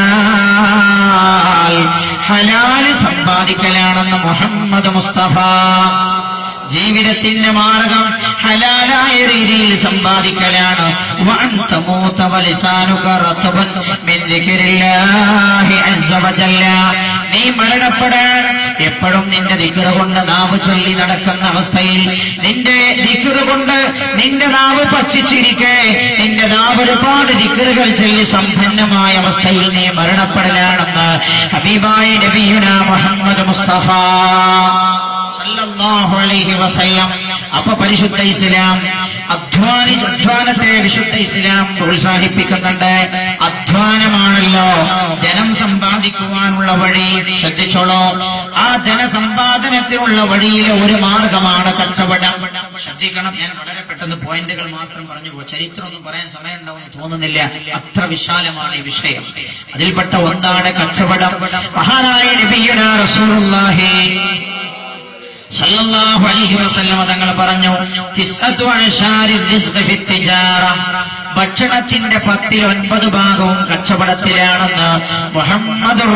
ഹലാൽ ഹലാൽ സമ്പാദിക്കലാണെന്ന് മുഹമ്മദ് മുസ്തഫ ജീവിതത്തിന്റെ മാർഗം ഹലാലായ രീതിയിൽ സമ്പാദിക്കലാണ് വഅൻ തമൂത വലിസാനുക റത്ബൻ മിൻ ദിക്രില്ലാഹി അസ്സ വജല്ല നീ മരണപ്പെടാൻ എപ്പോഴും നിന്റെ ദിക്റ് കൊണ്ട് നാവ് ചൊല്ലി നടക്കുന്ന അവസ്ഥയിൽ നിന്റെ ദിക്റ് കൊണ്ട് നിന്റെ നാവ് പച്ചിച്ചിരിക്കെ നിന്റെ നാവ് ഒരുപാട് ദിക്റുകൾ ചൊല്ലി സമ്പന്നമായ അവസ്ഥയിൽ നീ മരണപ്പെടലാണെന്ന് ഹബീബായ നബിയുന മുഹമ്മദ് മുസ്തഫ സല്ലല്ലാഹു അലൈഹി വസല്ലം അപ്പൊ പരിശുദ്ധ ഇസ്ലാം അധ്വാനി അധ്വാനത്തെ വിശുദ്ധ ഇസ്ലാം പ്രോത്സാഹിപ്പിക്കുന്നുണ്ട് അധ്വാനമാണല്ലോ ധനം സമ്പാദിക്കുവാനുള്ള വഴി ശ്രദ്ധിച്ചോളൂ ആ ധനസമ്പാദനത്തിനുള്ള വഴിയിലെ ഒരു മാർഗമാണ് കച്ചവടം ശ്രദ്ധിക്കണം ഞാൻ വളരെ പെട്ടെന്ന് പോയിന്റുകൾ മാത്രം പറഞ്ഞു പോകും ചരിത്രമൊന്നും പറയാൻ സമയമുണ്ടാവുമെന്ന് തോന്നുന്നില്ല അത്ര വിശാലമാണ് ഈ വിഷയം അതിൽപ്പെട്ട ഒന്നാണ് കച്ചവടം മഹാനായ നബിയുന റസൂലുള്ളാഹി സല്ലല്ലാഹു അലൈഹി വസല്ലമ തങ്ങൾ പറഞ്ഞു തിസ്അത്തു അൻശാരി റിസ്ഖ് ഫി തിജാറ ഭക്ഷണത്തിന്റെ പത്തിൽ ഒൻപത് ഭാഗവും കച്ചവടത്തിലാണെന്ന് മുഹമ്മദുർ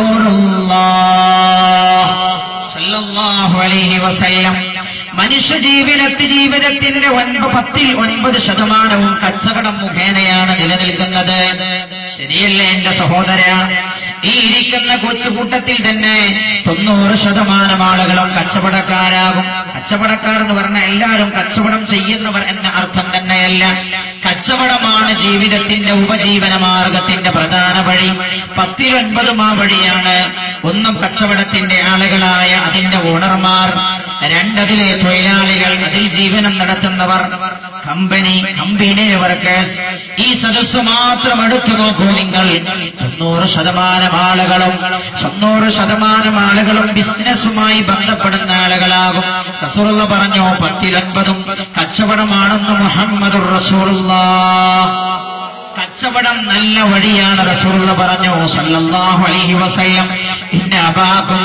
റസൂലുള്ളാഹ് സല്ലല്ലാഹു അലൈഹി വസല്ലം മനുഷ്യ ജീവിതത്തിൽ ജീവിതത്തിന്റെ ഒൻപത് പത്തിൽ ഒൻപത് ശതമാനവും കച്ചവടം മുഖേനയാണ് നിലനിൽക്കുന്നത് ശരിയല്ലേ എന്റെ സഹോദര ഈ ഇരിക്കുന്ന കൊച്ചുകൂട്ടത്തിൽ തന്നെ തൊണ്ണൂറ് ശതമാനം ആളുകളും കച്ചവടക്കാരാകും കച്ചവടക്കാർ എന്ന് പറഞ്ഞാൽ എല്ലാവരും കച്ചവടം ചെയ്യുന്നവർ എന്ന അർത്ഥം തന്നെയല്ല കച്ചവടമാണ് ജീവിതത്തിന്റെ ഉപജീവന മാർഗത്തിന്റെ പ്രധാന വഴി പത്തിലൊൻപതും ആ വഴിയാണ് ഒന്നും കച്ചവടത്തിന്റെ ആളുകളായ അതിന്റെ ഓണർമാർ രണ്ടതിലെ തൊഴിലാളികൾ അതിൽ ജീവനം നടത്തുന്നവർ കമ്പനി കമ്പനി വർക്കേഴ്സ് ഈ സദസ്സ് മാത്രം എടുത്തു നോക്കൂ നിങ്ങൾ തൊണ്ണൂറ് ശതമാനം ആളുകളും തൊണ്ണൂറ് ശതമാനം ആളുകളും ബിസിനസ്സുമായി ബന്ധപ്പെടുന്ന ആളുകളാകും റസൂറുള്ള പറഞ്ഞു പത്തിലൊൻപതും കച്ചവടമാണെന്ന് മുഹമ്മദ് റസൂറുള്ള കച്ചവടം നല്ല വഴിയാണ് റസൂലുള്ള പറഞ്ഞു സല്ലല്ലാഹു അലൈഹി വസല്ലം ഇന്ന അബാകും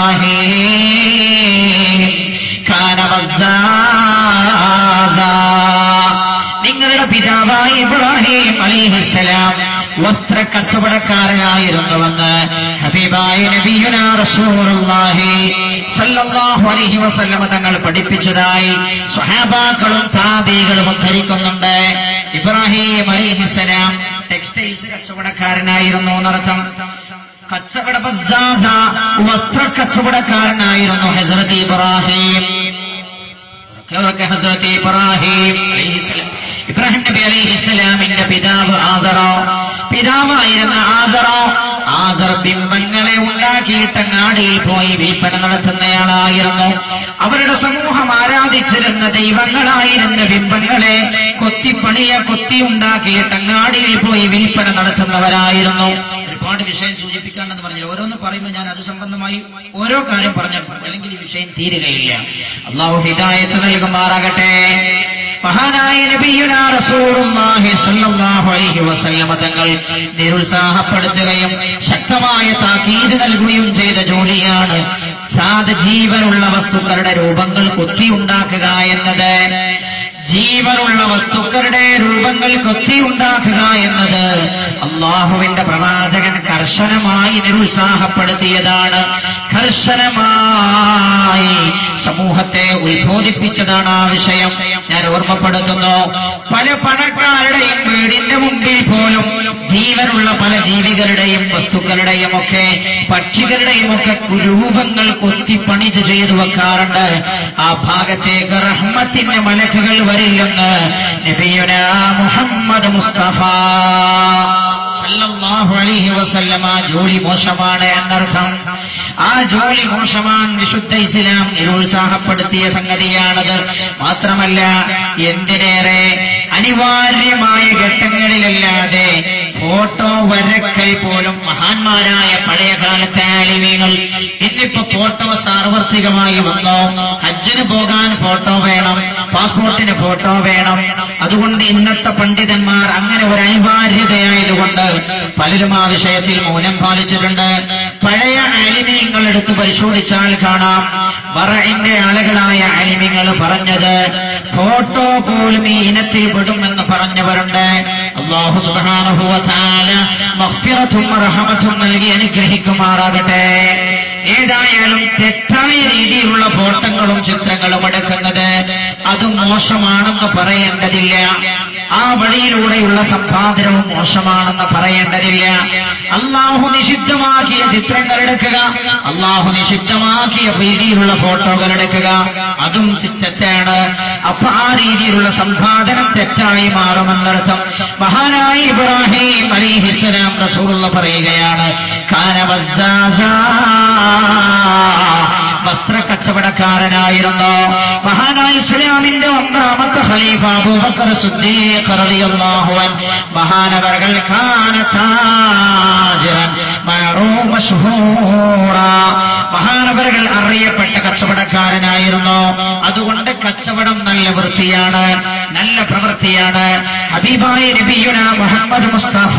ഇബ്രാഹിം കാന വസ്സാസാ നിങ്ങളുടെ പിതാവായ ഇബ്രാഹിം അലിഹിസലാം വസ്ത്ര കച്ചവടക്കാരനായിരുന്നുവെന്ന് ഹബീബായ നബിയുന റസൂലുള്ളാഹി സല്ലല്ലാഹു അലൈഹി വസല്ലമ തങ്ങൾ പഠിപ്പിച്ചതായി സ്വഹാബാക്കളും താബീകളും ഉദ്ധരിക്കുന്നുണ്ട് ഇബ്രാഹിം അലിഹിസലാം ടെക്സ്റ്റൈൽസ് കച്ചവടക്കാരനായിരുന്നു എന്നർത്ഥം കച്ചവട ബസ്സാസ വസ്ത്ര കച്ചവടക്കാരനായിരുന്നു ഹസരത്ത് ഇബ്രാഹിം അവർക്ക് ഹസരത്ത് ഇബ്രാഹിം അലൈഹിസ്സലാം ഇബ്രാഹിം നബി അലൈഹിസ്സലാമിന്റെ പിതാവ് ആസറോ പിതാവായിരുന്ന ആസറോ ആസർ ബിംബങ്ങളെ ഉണ്ടാക്കിയിട്ട് അങ്ങാടിയിൽ പോയി വിൽപ്പന നടത്തുന്നയാളായിരുന്നു അവരുടെ സമൂഹം ആരാധിച്ചിരുന്ന ദൈവങ്ങളായിരുന്ന ബിംബങ്ങളെ കൊത്തിപ്പണിയ കൊത്തി ഉണ്ടാക്കിയിട്ട് അങ്ങാടിയിൽ പോയി വിൽപ്പന നടത്തുന്നവരായിരുന്നു ഒരുപാട് വിഷയം സൂചിപ്പിക്കാണ്ടെന്ന് പറഞ്ഞില്ല ഓരോന്ന് പറയുമ്പോൾ ഞാൻ അത് സംബന്ധമായി ഓരോ കാര്യം പറഞ്ഞാൽ അല്ലെങ്കിൽ ഈ വിഷയം തീരുകയില്ല അള്ളാഹു ഹിദായത്ത് നൽകുമാറാകട്ടെ മഹാനായ നബിയുനാ റസൂലുള്ളാഹി സ്വല്ലല്ലാഹു അലൈഹി വസല്ലമ തങ്ങൾ നിരുത്സാഹപ്പെടുത്തുകയും ശക്തമായ താക്കീത് നൽകുകയും ചെയ്ത ജോലിയാണ് സാധ ജീവനുള്ള വസ്തുക്കളുടെ രൂപങ്ങൾ കൊത്തിയുണ്ടാക്കുക എന്നത് ജീവനുള്ള വസ്തുക്കളുടെ രൂപങ്ങൾ കൊത്തിയുണ്ടാക്കുക എന്നത് അള്ളാഹുവിന്റെ പ്രവാചകൻ കർശനമായി നിരുത്സാഹപ്പെടുത്തിയതാണ് കർശനമായി സമൂഹത്തെ ഉത്ബോധിപ്പിച്ചതാണ് ആ വിഷയം ഞാൻ ഓർമ്മപ്പെടുത്തുന്നു പല പണക്കാരുടെയും വീടിന്റെ മുമ്പിൽ പോലും ജീവനുള്ള പല ജീവികളുടെയും വസ്തുക്കളുടെയും ഒക്കെ പക്ഷികളുടെയും ഒക്കെ രൂപങ്ങൾ കൊത്തി പണിത് ചെയ്തു വെക്കാറുണ്ട് ആ ഭാഗത്തേക്ക് റഹ്മത്തിന്റെ മലക്കുകൾ വരില്ലെന്ന് നബിയുന മുഹമ്മദ് മുസ്തഫ സല്ലല്ലാഹു അലൈഹി വസല്ലമ ജോലി മോശമാണ് എന്നർത്ഥം ആ ജോലി മോശമാണ് വിശുദ്ധ ഇസ്ലാം നിരുത്സാഹപ്പെടുത്തിയ സംഗതിയാണത് മാത്രമല്ല എന്തിനേറെ അനിവാര്യമായ ഘട്ടങ്ങളിലല്ലാതെ ഫോട്ടോ വരക്കൽ പോലും മഹാന്മാരായ പഴയ കാലത്തെ ആലിമീങ്ങൾ ഇന്നിപ്പോ ഫോട്ടോ സാർവത്രികമായി വന്നു ഹജ്ജിന് പോകാൻ ഫോട്ടോ വേണം പാസ്പോർട്ടിന് ഫോട്ടോ വേണം അതുകൊണ്ട് ഇന്നത്തെ പണ്ഡിതന്മാർ അങ്ങനെ ഒരു അനിവാര്യതയായതുകൊണ്ട് പലരും ആ വിഷയത്തിൽ മൂലം പാലിച്ചിട്ടുണ്ട് പഴയ ആലിമീങ്ങൾ എടുത്ത് പരിശോധിച്ചാൽ കാണാം വറയിന്റെ ആളുകളായ ആലിമീങ്ങൾ പറഞ്ഞത് ഫോട്ടോ പോലും ഈ ഇനത്തിൽ പെടുമെന്ന് പറഞ്ഞവരുണ്ട് അള്ളാഹു സുബാനുഭവത്താല മഫ്യറത്തും റഹമത്തും നൽകി അനുഗ്രഹിക്കുമാറാകട്ടെ ഏതായാലും തെറ്റായ രീതിയിലുള്ള ഫോട്ടങ്ങളും ചിത്രങ്ങളും എടുക്കുന്നത് അത് മോശമാണെന്ന് പറയേണ്ടതില്ല ആ വഴിയിലൂടെയുള്ള സമ്പാദനവും മോശമാണെന്ന് പറയേണ്ടതില്ല അള്ളാഹു നിഷിദ്ധമാക്കിയ ചിത്രങ്ങൾ എടുക്കുക അള്ളാഹു നിഷിദ്ധമാക്കിയ രീതിയിലുള്ള ഫോട്ടോകൾ എടുക്കുക അതും തെറ്റാണ് അപ്പൊ ആ രീതിയിലുള്ള സമ്പാദനം തെറ്റായി മാറുമെന്നർത്ഥം മഹാനായ ഇബ്രാഹിം അലിഹിസ്ലാം റസൂലുള്ള പറയുകയാണ് കാന വസ്ത്ര കച്ചവടക്കാരനായിരുന്നു മഹാനായ ഇസ്ലാമിന്റെ ഒന്നാമത്തെ ഖലീഫ അബൂബക്കർ സിദ്ദീഖ് റളിയല്ലാഹു അൻഹു മഹാനവർകൾ കാന താജിറൻ മഅറൂഫ് മശ്ഹൂറ മഹാനവറുകൾ അറിയപ്പെട്ട കച്ചവടക്കാരനായിരുന്നു അതുകൊണ്ട് കച്ചവടം നല്ല വൃത്തിയാണ് നല്ല പ്രവൃത്തിയാണ് ഹബീബായ നബിയുന മുഹമ്മദ് മുസ്തഫ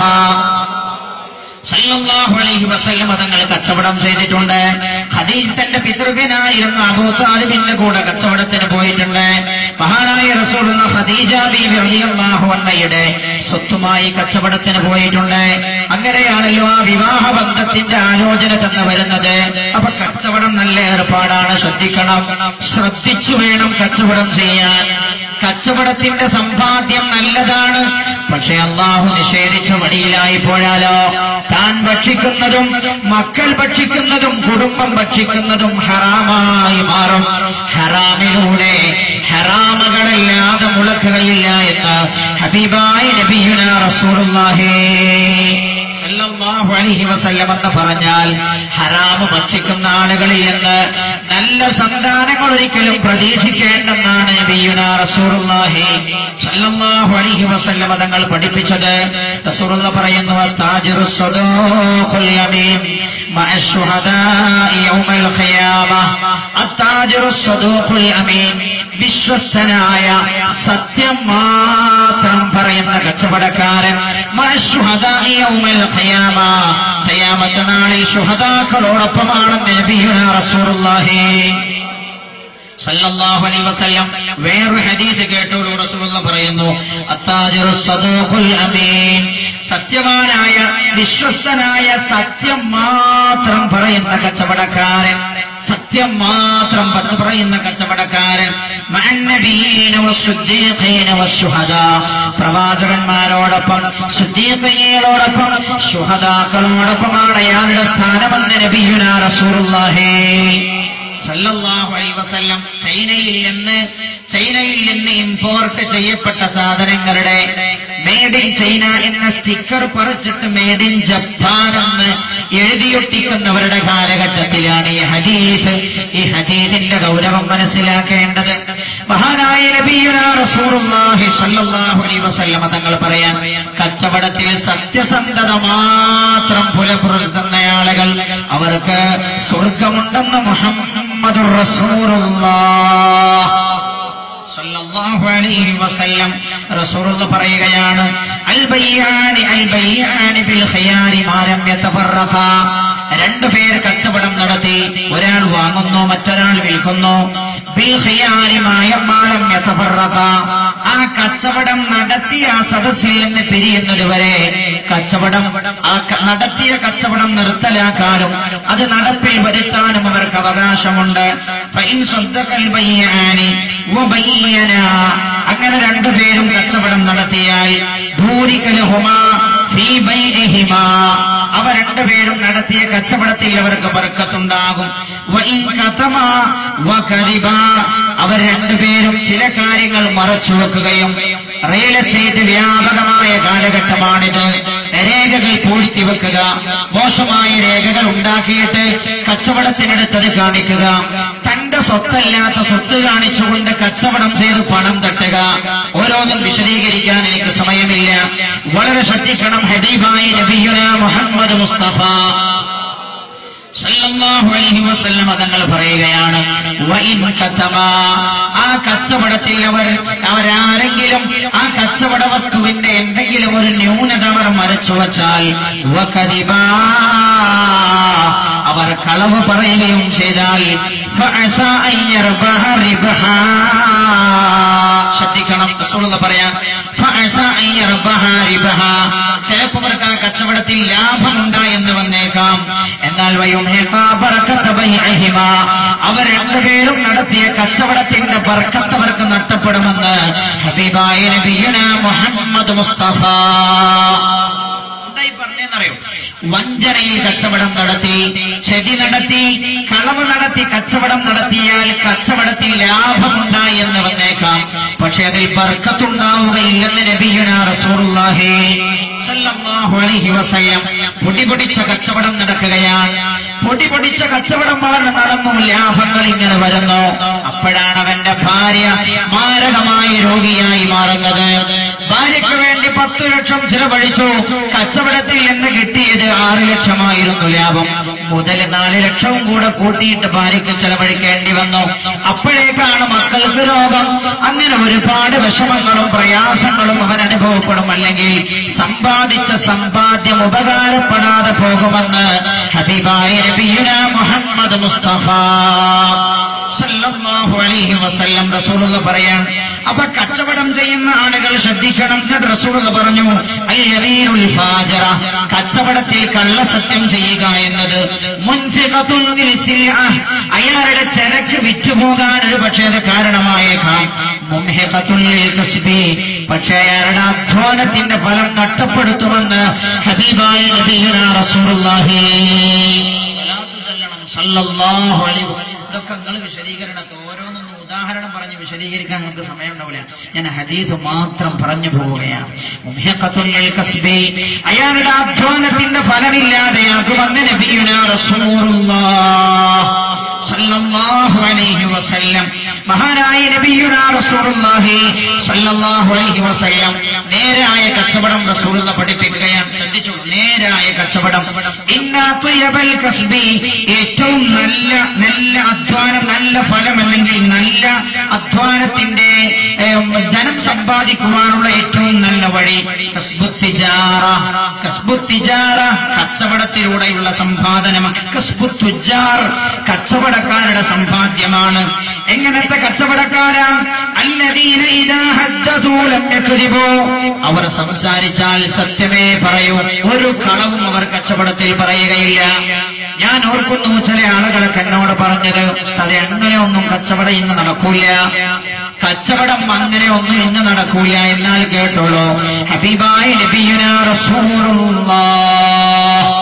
സല്ലല്ലാഹു അലൈഹി വസല്ലം തങ്ങൾ കച്ചവടം ചെയ്തിട്ടുണ്ട് ഖദീജ തന്റെ പിതൃവ്യനായിരുന്ന അബൂ താലിബിന്റെ കൂടെ കച്ചവടത്തിന് പോയിട്ടുണ്ട് മഹാനായ റസൂലുള്ള ഖദീജ ബീവി റളിയല്ലാഹു അൻഹയുടെ സ്വത്തുമായി കച്ചവടത്തിന് പോയിട്ടുണ്ട് അങ്ങനെയാണല്ലോ ആ വിവാഹ ബന്ധത്തിന്റെ ആലോചന തന്നെ വരുന്നത് അപ്പൊ കച്ചവടം നല്ല ഏർപ്പാടാണ് ശ്രദ്ധിക്കണം ശ്രദ്ധിച്ചു വേണം കച്ചവടം ചെയ്യാൻ കച്ചവടത്തിന്റെ സമ്പാദ്യം നല്ലതാണ് പക്ഷെ അള്ളാഹു നിഷേധിച്ച വഴിയിലായി പോയാലോ താൻ ഭക്ഷിക്കുന്നതും മക്കൾ ഭക്ഷിക്കുന്നതും കുടുംബം ഭക്ഷിക്കുന്നതും ഹറാമായി മാറും ഹറാമിലൂടെ ഹറാമുകളില്ലാതെ മുളക്കുകയില്ല എന്ന് ഹബീബായി നബിയുന റസൂലുള്ളാഹി സല്ലല്ലാഹു അലൈഹി വസല്ലം എന്ന് പറഞ്ഞാൽ ഹറാമ് ഭക്ഷിക്കുന്ന ആളുകളിൽ നിന്ന് നല്ല സന്താനങ്ങൾ ഒരിക്കലും പ്രതീക്ഷിക്കേണ്ടെന്നാണ് നബിയുന റസൂലുള്ളാഹി സല്ലല്ലാഹു അലൈഹി വസല്ലം തങ്ങൾ പഠിപ്പിച്ചത് റസൂലുള്ള പറയുന്നു താജിറു സ്വദൂഖുൽ യമീൻ മഅ ശുഹദാഇ യൗമൽ ഖിയാമ അത്താജിറു സ്വദൂഖുൽ യമീൻ വിശ്വസ്തനായ സത്യം മാത്രം പറയുന്ന കച്ചവടക്കാരൻ മഅ ശുഹദാഇ യൗമൽ ഖിയാമ ഖിയാമത്ത് നാളിൽ ശുഹദാക്കളോടൊപ്പമാണ് നബിയുന റസൂലുള്ളാഹി സല്ലല്ലാഹു അലൈഹി വസല്ലം വേറൊരു ഹദീസ് കേട്ടോളൂ റസൂലുള്ള പറയുന്നു അത്താജിറു സദൂഖുൽ അമീൻ സത്യവാനായ വിശ്വസ്തനായ സത്യം മാത്രം പറയുന്ന കച്ചവടക്കാരൻ സത്യം മാത്രം പച്ച പറയുന്ന കച്ചവടക്കാരൻ മഅന്നബിയീന വസ്സുദ്ദീഖീന വസ്സുഹദാ പ്രവാചകന്മാരോടൊപ്പം സുദ്ദീഖീങ്ങളോടൊപ്പം ശുഹദാക്കളോടൊപ്പമാണ് അയാളുടെ സ്ഥാനമെന്ന് നബിയുന റസൂലുള്ളാഹി സല്ലല്ലാഹു അലൈഹി വസല്ലം ചൈനയിൽ നിന്ന് ചൈനയിൽ നിന്ന് ഇമ്പോർട്ട് ചെയ്യപ്പെട്ട സാധനങ്ങളുടെ മേഡ് ഇൻ ചൈന എന്ന സ്റ്റിക്കർ പറിച്ചിട്ട് മേഡ് ഇൻ ജപ്പാൻ എന്ന് എഴുതിയൊട്ടിക്കുന്നവരുടെ കാലഘട്ടത്തിലാണ് ഈ ഹദീദ് ഈ ഹദീദിന്റെ ഗൗരവം മനസ്സിലാക്കേണ്ടത് മഹാനായ നബിയുന റസൂലുള്ളാഹി സ്വല്ലല്ലാഹു അലൈഹി വസല്ലം തങ്ങൾ പറയാൻ കച്ചവടത്തിൽ സത്യസന്ധത മാത്രം പുലപുലർത്തുന്ന ആളുകൾ അവർക്ക് സ്വർഗമുണ്ടെന്ന് മുഹമ്മദുർ റസൂലുള്ളാഹ് സല്ലല്ലാഹു അലൈഹി വസല്ലം റസൂലുള്ള പറയുകയാണ് അൽ ബയ്യാനി അൽ ബയ്യാനി ബിൽ ഖിയാരി മാ ലം യതഫറഖാ രണ്ടു പേർ കച്ചവടം നടത്തി ഒരാൾ വാങ്ങുന്നു മറ്റൊരാൾ വിൽക്കുന്നു ബിൽ ഖിയാരി മാ ലം യതഫറഖാ ആ കച്ചവടം നടത്തിയ ആ സദസ്സിൽ നിന്ന് പിരിയുന്നതുവരെ കച്ചവടം ആ ക- നടത്തിയ കച്ചവടം നിർത്തലാക്കാനും അത് നടപ്പിൽ വരുത്താനും അവർക്ക് അവകാശമുണ്ട് ഫൈൻ സ്വന്തക്കൽ ബയ്യാനി വബയ്യന. അങ്ങനെ രണ്ടുപേരും കച്ചവടം നടത്തിയാൽ ഭൂരികലഹുമാ ഫീ ബൈഇഹിമാ. അവ രണ്ടുപേരും നടത്തിയ കച്ചവടത്തിൽ അവർക്ക് ബർക്കത്തുണ്ടാകും വഇൻ കതമാ വകദിബാ. അവർ രണ്ടുപേരും ചില കാര്യങ്ങൾ മറച്ചു വെക്കുകയും റിയൽ എസ്റ്റേറ്റ് വ്യാപകമായ കാലഘട്ടമാണിത് രേഖകൾ പൂഴ്ത്തി വെക്കുക മോശമായ രേഖകൾ ഉണ്ടാക്കിയിട്ട് കച്ചവടത്തിനെടുത്തത് കാണിക്കുക തന്റെ സ്വത്തല്ലാത്ത സ്വത്ത് കാണിച്ചുകൊണ്ട് കച്ചവടം ചെയ്ത് പണം തട്ടുക ഓരോന്നും വിശദീകരിക്കാൻ എനിക്ക് സമയമില്ല വളരെ ശ്രദ്ധിക്കണം ഹബീബായി നബിയുന മുഹമ്മദ് മുസ്തഫ സല്ലല്ലാഹു അലൈഹി വസല്ലം തങ്ങൾ പറയുകയാണ് വഇൻ കതമാ ആ കച്ചവടത്തിൽ അവർ അവരാരെങ്കിലും ആ കച്ചവട വസ്തുവിന്റെ എന്തെങ്കിലും ഒരു ന്യൂനത അവർ മറച്ചു വച്ചാൽ വകദിബാ അവർ കളവ് പറയുകയും ചെയ്താൽ ഫഅസാ അൻ യർബഹ റിബ്ഹാ. ശ്രദ്ധിക്കണം റസൂലുള്ള പറയാം ഫഅസാ അൻ യർബഹ റിബ്ഹാ. ചിലപ്പോൾ അവർക്ക് ആ കച്ചവടത്തിൽ ലാഭമുണ്ടായെന്ന് വന്നേക്കാം എന്നാൽ വയുംഹിഖാ ബറക്കത്ത ബൈഇഹിമാ. അവർ രണ്ടുപേരും നടത്തിയ കച്ചവടത്തിന്റെ ബർക്കത്ത് അവർക്ക് നഷ്ടപ്പെടുമെന്ന് ഹബീബായ നബിയുന മുഹമ്മദ് മുസ്തഫ എന്തായി പറഞ്ഞെന്നറിയോ വഞ്ചനയിൽ കച്ചവടം നടത്തി ചെതി നടത്തി കളവ് നടത്തി കച്ചവടം നടത്തിയാൽ കച്ചവടത്തിൽ ലാഭമുണ്ടായി എന്ന് വന്നേക്കാം പക്ഷെ അതിൽ ബർക്കത്തുണ്ടാവുകയില്ലെന്ന് നബിയുന റസൂലുള്ളാഹി സല്ലല്ലാഹു അലൈഹി വസല്ലം പൊടി പൊടിച്ച കച്ചവടം നടക്കുകയാണ് പൊടി പൊടിച്ച കച്ചവടം വളരെ നടന്നു ലാഭങ്ങൾ ഇങ്ങനെ വരുന്നു അപ്പോഴാണ് അവന്റെ ഭാര്യ മാരകമായി രോഗിയായി മാറുന്നത് ഭാര്യയ്ക്ക് വേണ്ടി പത്തു ലക്ഷം ചിലവഴിച്ചു കച്ചവടത്തിൽ നിന്ന് കിട്ടിയത് ആറ് ലക്ഷമായിരുന്നു ലാഭം മുതൽ നാല് ലക്ഷവും കൂടെ കൂട്ടിയിട്ട് ഭാര്യയ്ക്ക് ചെലവഴിക്കേണ്ടി വന്നു അപ്പോഴേക്കാണ് മക്കൾക്ക് രോഗം അങ്ങനെ ഒരുപാട് വിഷമങ്ങളും പ്രയാസങ്ങളും അവൻ അനുഭവപ്പെടും അല്ലെങ്കിൽ സമ്പാദിച്ച സമ്പാദ്യം ഉപകാരപ്പെടാതെ പോകുമെന്ന് ഹബീബായ നബിയുന മുഹമ്മദ് മുസ്തഫ സല്ലല്ലാഹു അലൈഹി വസല്ലം റസൂലുള്ള പറയാൻ അപ്പൊ കച്ചവടം ചെയ്യുന്ന ആളുകൾ ശ്രദ്ധിക്കണം എന്നിട്ട് റസൂലുള്ള പറഞ്ഞു അയ്യറീറുൽ ഫാജറ കച്ചവടത്തിൽ കള്ളസത്യം ചെയ്യുക എന്നത് മുൻഫിഖത്തുൻ ലിസിൽഅ. അയാളുടെ ചരക്ക് വിറ്റുപോകാൻ ഒരു പക്ഷേ അത് കാരണമായേക്കാം മുംഹിഖത്തുൻ ലിൽ കസ്ബി. പക്ഷേ അയാളുടെ അധ്വാനത്തിന്റെ ഫലം നഷ്ടപ്പെടുത്തുമെന്ന് ഹബീബായ നബിയുനാ റസൂലുള്ളാഹി സ്വലാത്തു ചൊല്ലണം സല്ലല്ലാഹു അലൈഹി വസല്ലം ഇതൊക്കെ നിങ്ങൾ വിശദീകരണത്തെ ഓരോന്നൊന്നും ഉദാഹരണം പറഞ്ഞ് വിശദീകരിക്കാൻ നിങ്ങൾക്ക് സമയമുണ്ടാവില്ല ഞാൻ ഹദീസ് മാത്രം പറഞ്ഞു പോവുകയാണ് മുഹിഖത്തുൽ ലിൽ കസ്ബി. അയാളുടെ അധ്വാനത്തിന്റെ ഫലമില്ലാതെയാകുമെന്ന് നബിയുനാ റസൂലുള്ളാഹ് സല്ലല്ലാഹു അലൈഹി വസല്ലം മഹാനായ നബിയുനാ റസൂലുള്ളാഹി സല്ലല്ലാഹു അലൈഹി വസല്ലം നേരായ കച്ചവടം റസൂലുള്ള പഠിപ്പിക്കുകയാണ് ശ്രദ്ധിച്ചു നേരായ കച്ചവടം ഇന്നാ തുയബൽ കസ്ബി ഏറ്റവും നല്ല നല്ല അധ്വാനം നല്ല ഫലം അല്ലെങ്കിൽ നല്ല അധ്വാനത്തിന്റെ ഏം, ധനം സമ്പാദിക്കുവാനുള്ള ഏറ്റവും നല്ല വഴി കസ്ബു തിജാറ കസ്ബു തിജാറ കച്ചവടത്തിലൂടെയുള്ള സമ്പാദനം കസ്ബു തുജാർ കച്ചവടക്കാരുടെ സമ്പാദ്യമാണ് എങ്ങനത്തെ കച്ചവടക്കാരാ അല്ലദീന ഇദാ ഹദ്ദഥൂ ലം യക്ദിബൂ അവർ സംസാരിച്ചാൽ സത്യമേ പറയൂ ഒരു കളവും അവർ കച്ചവടത്തിൽ പറയുകയില്ല ഞാൻ ഓർക്കുന്നു ചില ആളുകളൊക്കെ എന്നോട് പറഞ്ഞത് അത് അങ്ങനെ ഒന്നും കച്ചവടം ഇന്ന് നടക്കൂല കച്ചവടം അങ്ങനെ ഒന്നും ഇന്ന് നടക്കൂല എന്നാൽ കേട്ടോളൂ ഹബീബായ നബിയുന റസൂലുള്ളാഹ്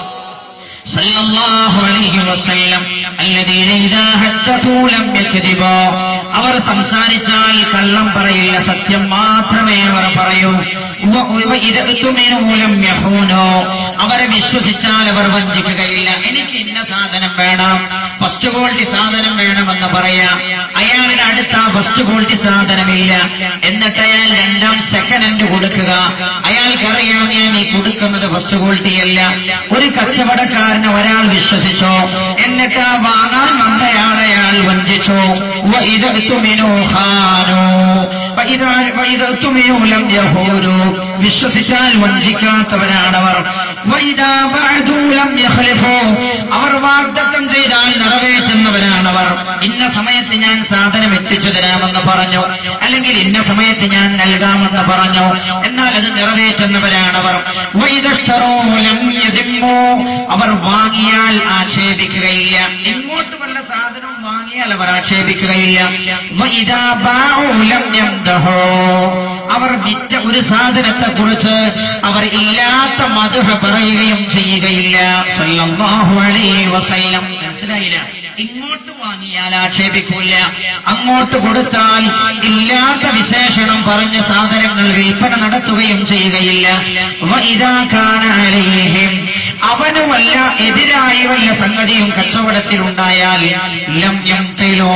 സല്ലല്ലാഹു അലൈഹി വസല്ലം അല്ലദീന ഇദാ ഹദ്ദഥൂ ലം യക്ദിബൂ അവർ സംസാരിച്ചാൽ കള്ളം പറയില്ല സത്യം മാത്രമേ അവർ പറയൂ വ- വ ഇദ ഉത്മിനൂ ലം യഖൂനൂ അവരെ വിശ്വസിച്ചാൽ അവർ വഞ്ചിക്കുകയില്ല എനിക്ക് ഇന്ന സാധനം വേണം ഫസ്റ്റ് ക്വാളിറ്റി സാധനം വേണമെന്ന് പറയാം അയാളുടെ അടുത്ത് ആ ഫസ്റ്റ് ക്വാളിറ്റി സാധനമില്ല എന്നിട്ട് അയാൾ രണ്ടാം സെക്കൻഡ് ഹാൻഡ് കൊടുക്കുക അയാൾക്കറിയാം ഞാൻ ഈ കൊടുക്കുന്നത് ഫസ്റ്റ് ക്വാളിറ്റി അല്ല ഒരു കച്ചവടക്കാരനെ ഒരാൾ വിശ്വസിച്ചോ എന്നിട്ട് ആ വാങ്ങാൻ വന്നയാളെ അയാൾ വഞ്ചിച്ചു وإذا اؤتمنوا خانوا وإذا وإذا اؤتمنوا لم يخونوا വിശ്വസിച്ചാൽ വഞ്ചിക്കാത്തവരാണവർ وإذا وعدوا لم يخلفوا അവർ വാഗ്ദത്തം ചെയ്താൽ നിറവേറ്റുന്നവരാണവർ ഇന്ന സമയത്ത് ഞാൻ സാധനം എത്തിച്ചു തരാമെന്ന് പറഞ്ഞു അല്ലെങ്കിൽ ഇന്ന സമയത്ത് ഞാൻ നൽകാമെന്ന് പറഞ്ഞു എന്നാൽ അത് നിറവേറ്റുന്നവരാണവർ വൈദഷ്ഠറോ ലം യദിമ്മൂ. അവർ വാങ്ങിയാൽ ആക്ഷേപിക്കുകയില്ല ഇങ്ങോട്ട് വല്ല സാധനം വാങ്ങിയാൽ അവർ ആക്ഷേപിക്കുകയില്ല വൈദാ ബാഉ ലം യംദഹൂ. അവർ വിറ്റ ഒരു സാധനത്തെ കുറിച്ച് അവർ ഇല്ലാത്ത മധുഹ പറയുകയും ചെയ്യുകയില്ല സല്ലല്ലാഹു അലൈഹി വസല്ലം മനസ്സിലായില്ല ഇങ്ങോട്ട് വാങ്ങിയാൽ ആക്ഷേപിക്കൂല അങ്ങോട്ട് കൊടുത്താൽ ഇല്ലാത്ത വിശേഷണം പറഞ്ഞ സാധനങ്ങൾ വിൽപ്പന നടത്തുകയും ചെയ്യുകയില്ല വഇദാ കാന അലൈഹിം അവന് വല്ല എതിരായി വല്ല സംഗതിയും കച്ചവടത്തിൽ ഉണ്ടായാൽ ലം യംതിലോ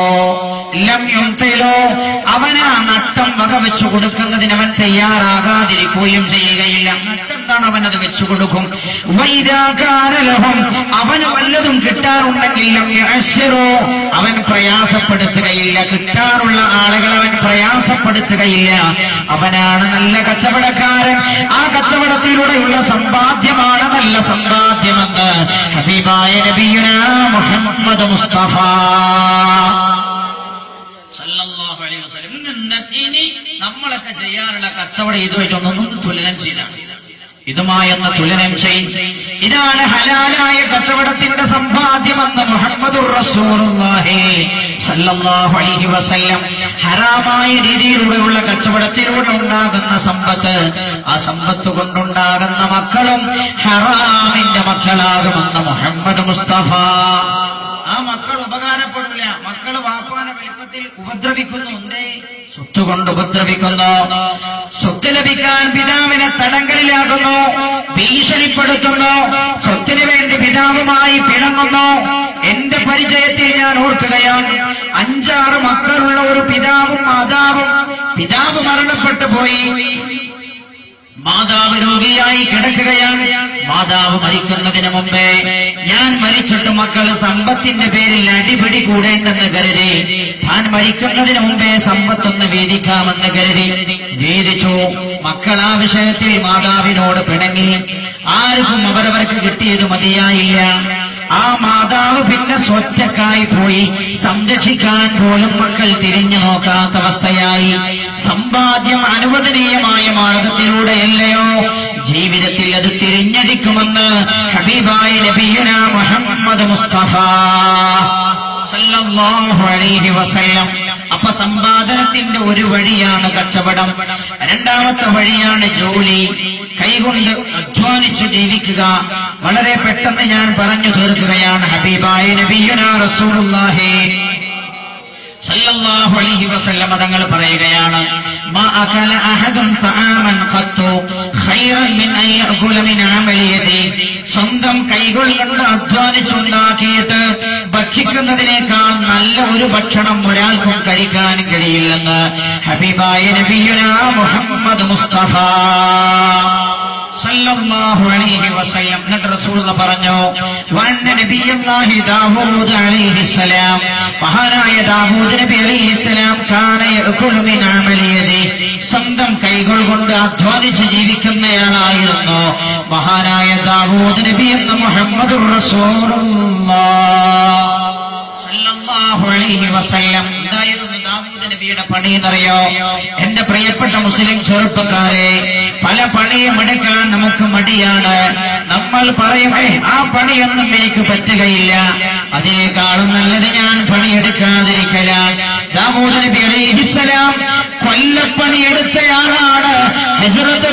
ലം യംതിലോ അവന് ആ നട്ടം വകവെച്ചു കൊടുക്കുന്നതിന് അവൻ തയ്യാറാകാതിരിക്കുകയും ചെയ്യുകയില്ല നട്ടം എന്താണ് അവൻ അത് വെച്ചു കൊടുക്കും വൈരാകാരലഹം അവന് വല്ലതും കിട്ടാറുണ്ടെങ്കിൽ ലം യഅശ്ശിറൂ. അവൻ പ്രയാസപ്പെടുത്തുകയില്ല കിട്ടാറുള്ള ആളുകളെ അവൻ പ്രയാസപ്പെടുത്തുകയില്ല അവനാണ് നല്ല കച്ചവടക്കാരൻ ആ കച്ചവടത്തിലൂടെയുള്ള സമ്പാദ്യമാണ് നല്ല സമ്പാദ്യമെന്ന് ഹബീബായ നബിയുന മുഹമ്മദ് മുസ്തഫ സല്ലല്ലാഹു അലൈഹി വസല്ലം ഇന്ന് ഇനി നമ്മളൊക്കെ ചെയ്യാറുള്ള കച്ചവടം ഇതുമായിട്ടൊന്നും തുലനം ചെയ്താൽ ഇതുമായൊന്ന് തുലനം ചെയ്യും ഇതാണ് ഹലാലായ കച്ചവടത്തിന്റെ സമ്പാദ്യമെന്ന് മുഹമ്മദ് റസൂലുള്ളാഹി സല്ലല്ലാഹു അലൈഹി വസല്ലം ഹറാമായ രീതിയിലൂടെയുള്ള കച്ചവടത്തിലൂടെ ഉണ്ടാകുന്ന സമ്പത്ത് ആ സമ്പത്ത് കൊണ്ടുണ്ടാകുന്ന മക്കളും ഹറാമിന്റെ മക്കളാകുമെന്ന് മുഹമ്മദ് മുസ്തഫ ആ മക്കൾ ഉപകാരപ്പെടില്ല മക്കൾ വാപ്പാനെ വലിപ്പം കുടുംബത്തിൽ ഉപദ്രവിക്കുന്നുണ്ട് സ്വത്ത് കൊണ്ട് ഉപദ്രവിക്കുന്നു സ്വത്ത് ലഭിക്കാൻ പിതാവിനെ തടങ്കലിലാകുന്നു ഭീഷണിപ്പെടുത്തുന്നു സ്വത്തിന് വേണ്ടി പിതാവുമായി പിണങ്ങുന്നു എന്റെ പരിചയത്തിൽ ഞാൻ ഓർക്കുകയാണ് അഞ്ചാറ് മക്കളുള്ള ഒരു പിതാവും മാതാവും പിതാവ് മരണപ്പെട്ടു പോയി മാതാവ് രോഗിയായി കിടക്കുകയാണ് മാതാവ് മരിക്കുന്നതിന് മുമ്പേ ഞാൻ മരിച്ചിട്ട് മക്കൾ സമ്പത്തിന്റെ പേരിൽ അടിപിടി കൂടേണ്ടെന്ന് കരുതി താൻ മരിക്കുന്നതിന് മുമ്പേ സമ്പത്തൊന്ന് വീതിക്കാമെന്ന് കരുതി വീതിച്ചു മക്കൾ ആ വിഷയത്തിൽ മാതാവിനോട് പിണങ്ങി ആർക്കും അവരവർക്ക് കിട്ടിയത് മതിയായില്ല ആ മാതാവ് പിന്നെ സ്വച്ഛക്കായി പോയി സംരക്ഷിക്കാൻ പോലും മക്കൾ തിരിഞ്ഞു നോക്കാത്ത അവസ്ഥയായി സമ്പാദ്യം അനുവദനീയമായ മാർഗത്തിലൂടെയല്ലയോ ജീവിതത്തിൽ അത് തിരിഞ്ഞടിക്കുമെന്ന് ഹബീബായ നബിയുന മുഹമ്മദ് മുസ്തഫ സല്ലല്ലാഹു അലൈഹി വസല്ലം അപ്പൊ സമ്പാദനത്തിന്റെ ഒരു വഴിയാണ് കച്ചവടം രണ്ടാമത്തെ വഴിയാണ് ജോലി കൈകൊണ്ട് അധ്വാനിച്ചു ജീവിക്കുക വളരെ പെട്ടെന്ന് ഞാൻ പറഞ്ഞു തീർക്കുകയാണ് ഹബീബായ നബിയുന റസൂലുള്ളാഹി സല്ലല്ലാഹു അലൈഹി വസല്ലം തങ്ങൾ പറയുകയാണ് മാ അകല അഹദുൻ തആമൻ ഖത്തു ഖൈറൻ മിൻ അൻ യഅകുല മിൻ അമലി യദി സ്വന്തം കൈകൾ കൊണ്ട് അധ്വാനിച്ചുണ്ടാക്കിയിട്ട് ഭക്ഷിക്കുന്നതിനേക്കാൾ നല്ല ഒരു ഭക്ഷണം ഒരാൾക്കും കഴിക്കാൻ കഴിയില്ലെന്ന് ഹബീബായ നബിയുന മുഹമ്മദ് മുസ്തഫ സല്ലല്ലാഹു അലൈഹി വസല്ലം എന്നിട്ട് റസൂലുള്ള പറഞ്ഞു വന്ന നബിയല്ലാഹി ദാവൂദ് അലൈഹിസ്സലാം മഹാനായ ദാവൂദ് നബി അലൈഹിസ്സലാം കാന യഅകുലു മിൻ അമലിയതി സ്വന്തം കൈകൾ കൊണ്ട് അധ്വാനിച്ച് ജീവിക്കുന്നയാളായിരുന്നു മഹാനായ ദാവൂദ് നബി എന്ന മുഹമ്മദ് സല്ലല്ലാഹു അലൈഹി വസല്ലം എന്തായിരുന്നു ദാവൂദ് നബിയുടെ പണി എന്നറിയോ എന്റെ പ്രിയപ്പെട്ട മുസ്ലിം ചെറുപ്പക്കാരെ പല പണിയും എടുക്കാൻ നമുക്ക് മടിയാണ് നമ്മൾ പറയും "ഏയ്, ആ പണിയൊന്നും എനിക്ക് പറ്റുകയില്ല അതിനേക്കാളും നല്ലത് ഞാൻ പണിയെടുക്കാതിരിക്കലാണ് ദാവൂദ് നബി അലൈഹിസ്സലാം കൊല്ലപ്പണി എടുത്തയാളാണ് ഹസ്രത്ത്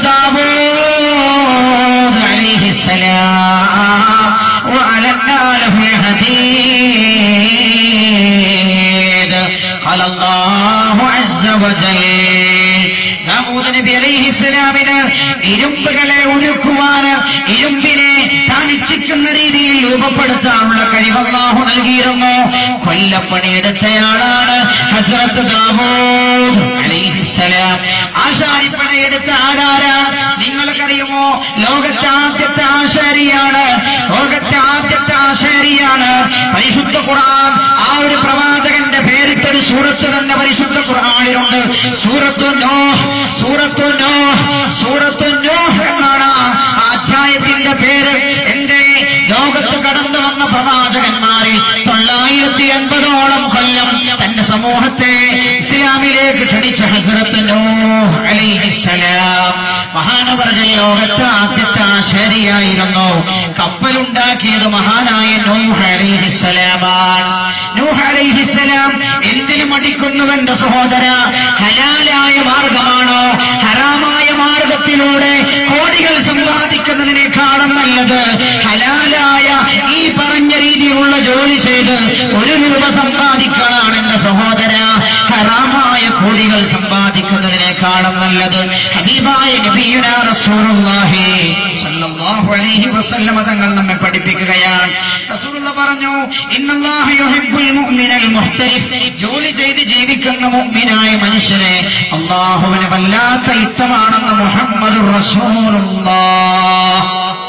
ദാവൂദ് അലൈഹിസ്സലാം وعلنا له الحديد قال الله عز وجل ദാവൂദ് നബി അലൈഹിസ്സലാമിന് ഇരുമ്പുകളെ ഉരുക്കുവാന് ഇരുമ്പിനെ താൻ ഇച്ഛിക്കുന്ന രീതിയിൽ രൂപപ്പെടുത്താനുള്ള കഴിവ് അള്ളാഹു നൽകിയിരുന്നു കൊല്ലപ്പണി എടുത്തയാളാണ് ഹസ്രത്ത് ദാവൂദ് അലൈഹിസ്സലാം ആശാരിപ്പണി എടുത്ത ആരാരാണ് നിങ്ങൾക്കറിയുമോ ലോകത്തെ ആദ്യത്തെ ആശാരിയാണ് ലോകത്തെ ആദ്യത്തെ ആശാരിയാണ് പരിശുദ്ധ ഖുർആൻ ആ ഒരു പ്രവാചകന്റെ പേരിട്ടൊരു സൂറത്ത് തന്നെ പരിശുദ്ധ ഖുർആനിലുണ്ട് സൂറത്തു നോഹ് സൂറത്തു നോഹ് സൂറത്തു നോഹ് എന്നാണ് ആ അധ്യായത്തിന്റെ പേര് എന്റെ ലോകത്ത് കടന്നു വന്ന പ്രവാചകന്മാരിൽ തൊള്ളായിരത്തി എൺപതോളം കൊല്ലം തന്റെ സമൂഹത്തെ ഇസ്ലാമിലേക്ക് ക്ഷണിച്ച ഹസരത്ത് നോഹ് അലൈഹിസ്സലാം മഹാനവർജ ലോകത്ത് ആദ്യത്തെ ആശാരിയായിരുന്നു കപ്പലുണ്ടാക്കിയത് മഹാനായ നൂഹ് അലൈഹിസ്സലാമാണ് നൂഹ് അലൈഹിസ്സലാം എന്തിനു മടിക്കുന്നുവെന്റെ സഹോദര ഹലാലായ മാർഗമാണോ ഹറാമായ മാർഗത്തിലൂടെ കോടികൾ സമ്പാദിക്കുന്നതിനേക്കാളും നല്ലത് ഹലാലായ ഈ പറഞ്ഞ രീതിയിലുള്ള ജോലി ചെയ്ത് ഒരു രൂപ സമ്പാദിക്കലാണ് എന്റെ സഹോദര ഹറാമായ കോടികൾ സമ്പാദിക്കുന്നതിനേക്കാളും നല്ലത് ഹബീബായ നബിയുന റസൂലുള്ളാഹി സല്ലല്ലാഹു അലൈഹി വസല്ലമ തങ്ങൾ നമ്മെ പഠിപ്പിക്കുകയാണ് റസൂലുള്ള പറഞ്ഞു ഇന്നല്ലാഹ യുഹിബ്ബുൽ മുഅ്മിനൽ മുഹ്തരിഫ് ജോലി ചെയ്ത് ജീവിക്കുന്ന മുഅ്മിനായ മനുഷ്യനെ അള്ളാഹുവിന് വല്ലാത്ത ഇഷ്ടമാണെന്ന് മുഹമ്മദ് റസൂലുള്ളാഹ്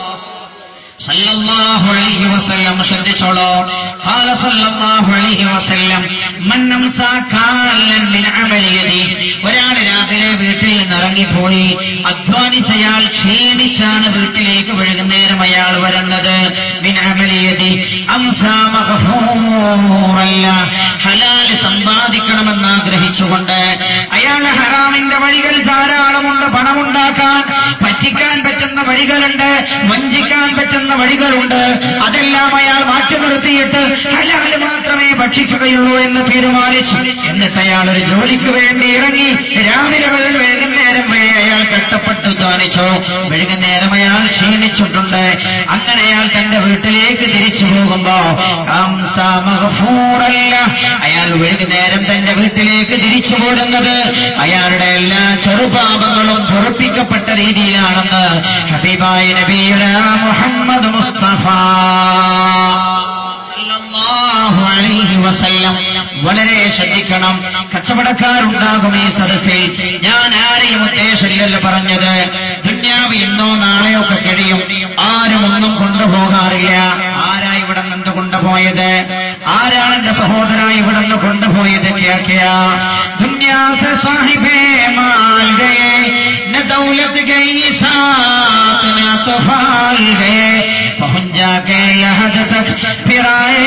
സല്ലല്ലാഹു അലൈഹി വസല്ലം ശ്രദ്ധിച്ചോളൂ ഖാല സല്ലല്ലാഹു അലൈഹി വസല്ലം മൻ അംസാ കാലൻ മിൻ അമലി യദി ഒരാൾ രാവിലെ വീട്ടിൽ നിന്ന് ഇറങ്ങിപ്പോയി അധ്വാനിച്ചയാൾ ക്ഷീണിച്ചാണ് വീട്ടിലേക്ക് വൈകുന്നേരം അയാൾ വരുന്നത് മിൻ അമലി യദി അംസാ മഗ്ഫൂറല്ല ഹലാൽ സമ്പാദിക്കണമെന്ന് ആഗ്രഹിച്ചുകൊണ്ട് അയാൾ ഹറാമിന്റെ വഴികൾ ധാരാളമുണ്ട് പണമുണ്ടാക്കാൻ പറ്റിക്കാൻ പറ്റുന്ന വഴികളുണ്ട് വഞ്ചിക്കാൻ പറ്റുന്ന വഴികളുണ്ട് അതെല്ലാം അയാൾ മാറ്റി നിർത്തിയിട്ട് ഹലാല് മാത്രമേ ഭക്ഷിക്കുകയുള്ളൂ എന്ന് തീരുമാനിച്ചു എന്നിട്ട് അയാൾ ഒരു ജോലിക്ക് വേണ്ടി ഇറങ്ങി രാവിലെ മുതൽ വൈകുന്നേരം വരെ അയാൾ കഷ്ടപ്പെട്ട് ധ്വാനിച്ചു വൈകുന്നേരം അയാൾ ക്ഷീണിച്ചിട്ടുണ്ട് അങ്ങനെ അയാൾ തന്റെ വീട്ടിലേക്ക് തിരിച്ചു പോകുമ്പോ അംസാ മഗ്ഫൂറൻ ലഹ്. അയാൾ വൈകുന്നേരം തന്റെ വീട്ടിലേക്ക് തിരിച്ചു പോരുന്നത് അയാളുടെ എല്ലാ ചെറുപാപങ്ങളും പൊറപ്പിക്കപ്പെട്ട രീതിയിലാണെന്ന് ഹബീബായ നബിയുടെ മുഹമ്മദ് മുസ്തഫ സല്ലല്ലാഹു അലൈഹി വസല്ലം വളരെ ശ്രദ്ധിക്കണം കച്ചവടക്കാരുണ്ടാകും ഈ സദസ്സിൽ ഞാൻ ആരെയും ഉദ്ദേശമില്ലല്ലോ പറഞ്ഞത് ദുന്യാവ് ഇന്നോ നാളെയോ ഒക്കെ കഴിയും ആരും ഒന്നും കൊണ്ടുപോകാറില്ല ആരാ ഇവിടെ നിന്ന് കൊണ്ടുപോയത് ആരാണ് എന്റെ സഹോദര ഇവിടെ നിന്ന് കൊണ്ടുപോയത് ക്യാ ക്യാ ദുന്യാ സെ സാഹിബേ മാൽ ഗയേ ന ദൗലത് ഗയി സാത്ത് ന തുഫാൽ ഗയേ पहुंच जाके यहाँ तक फिर आए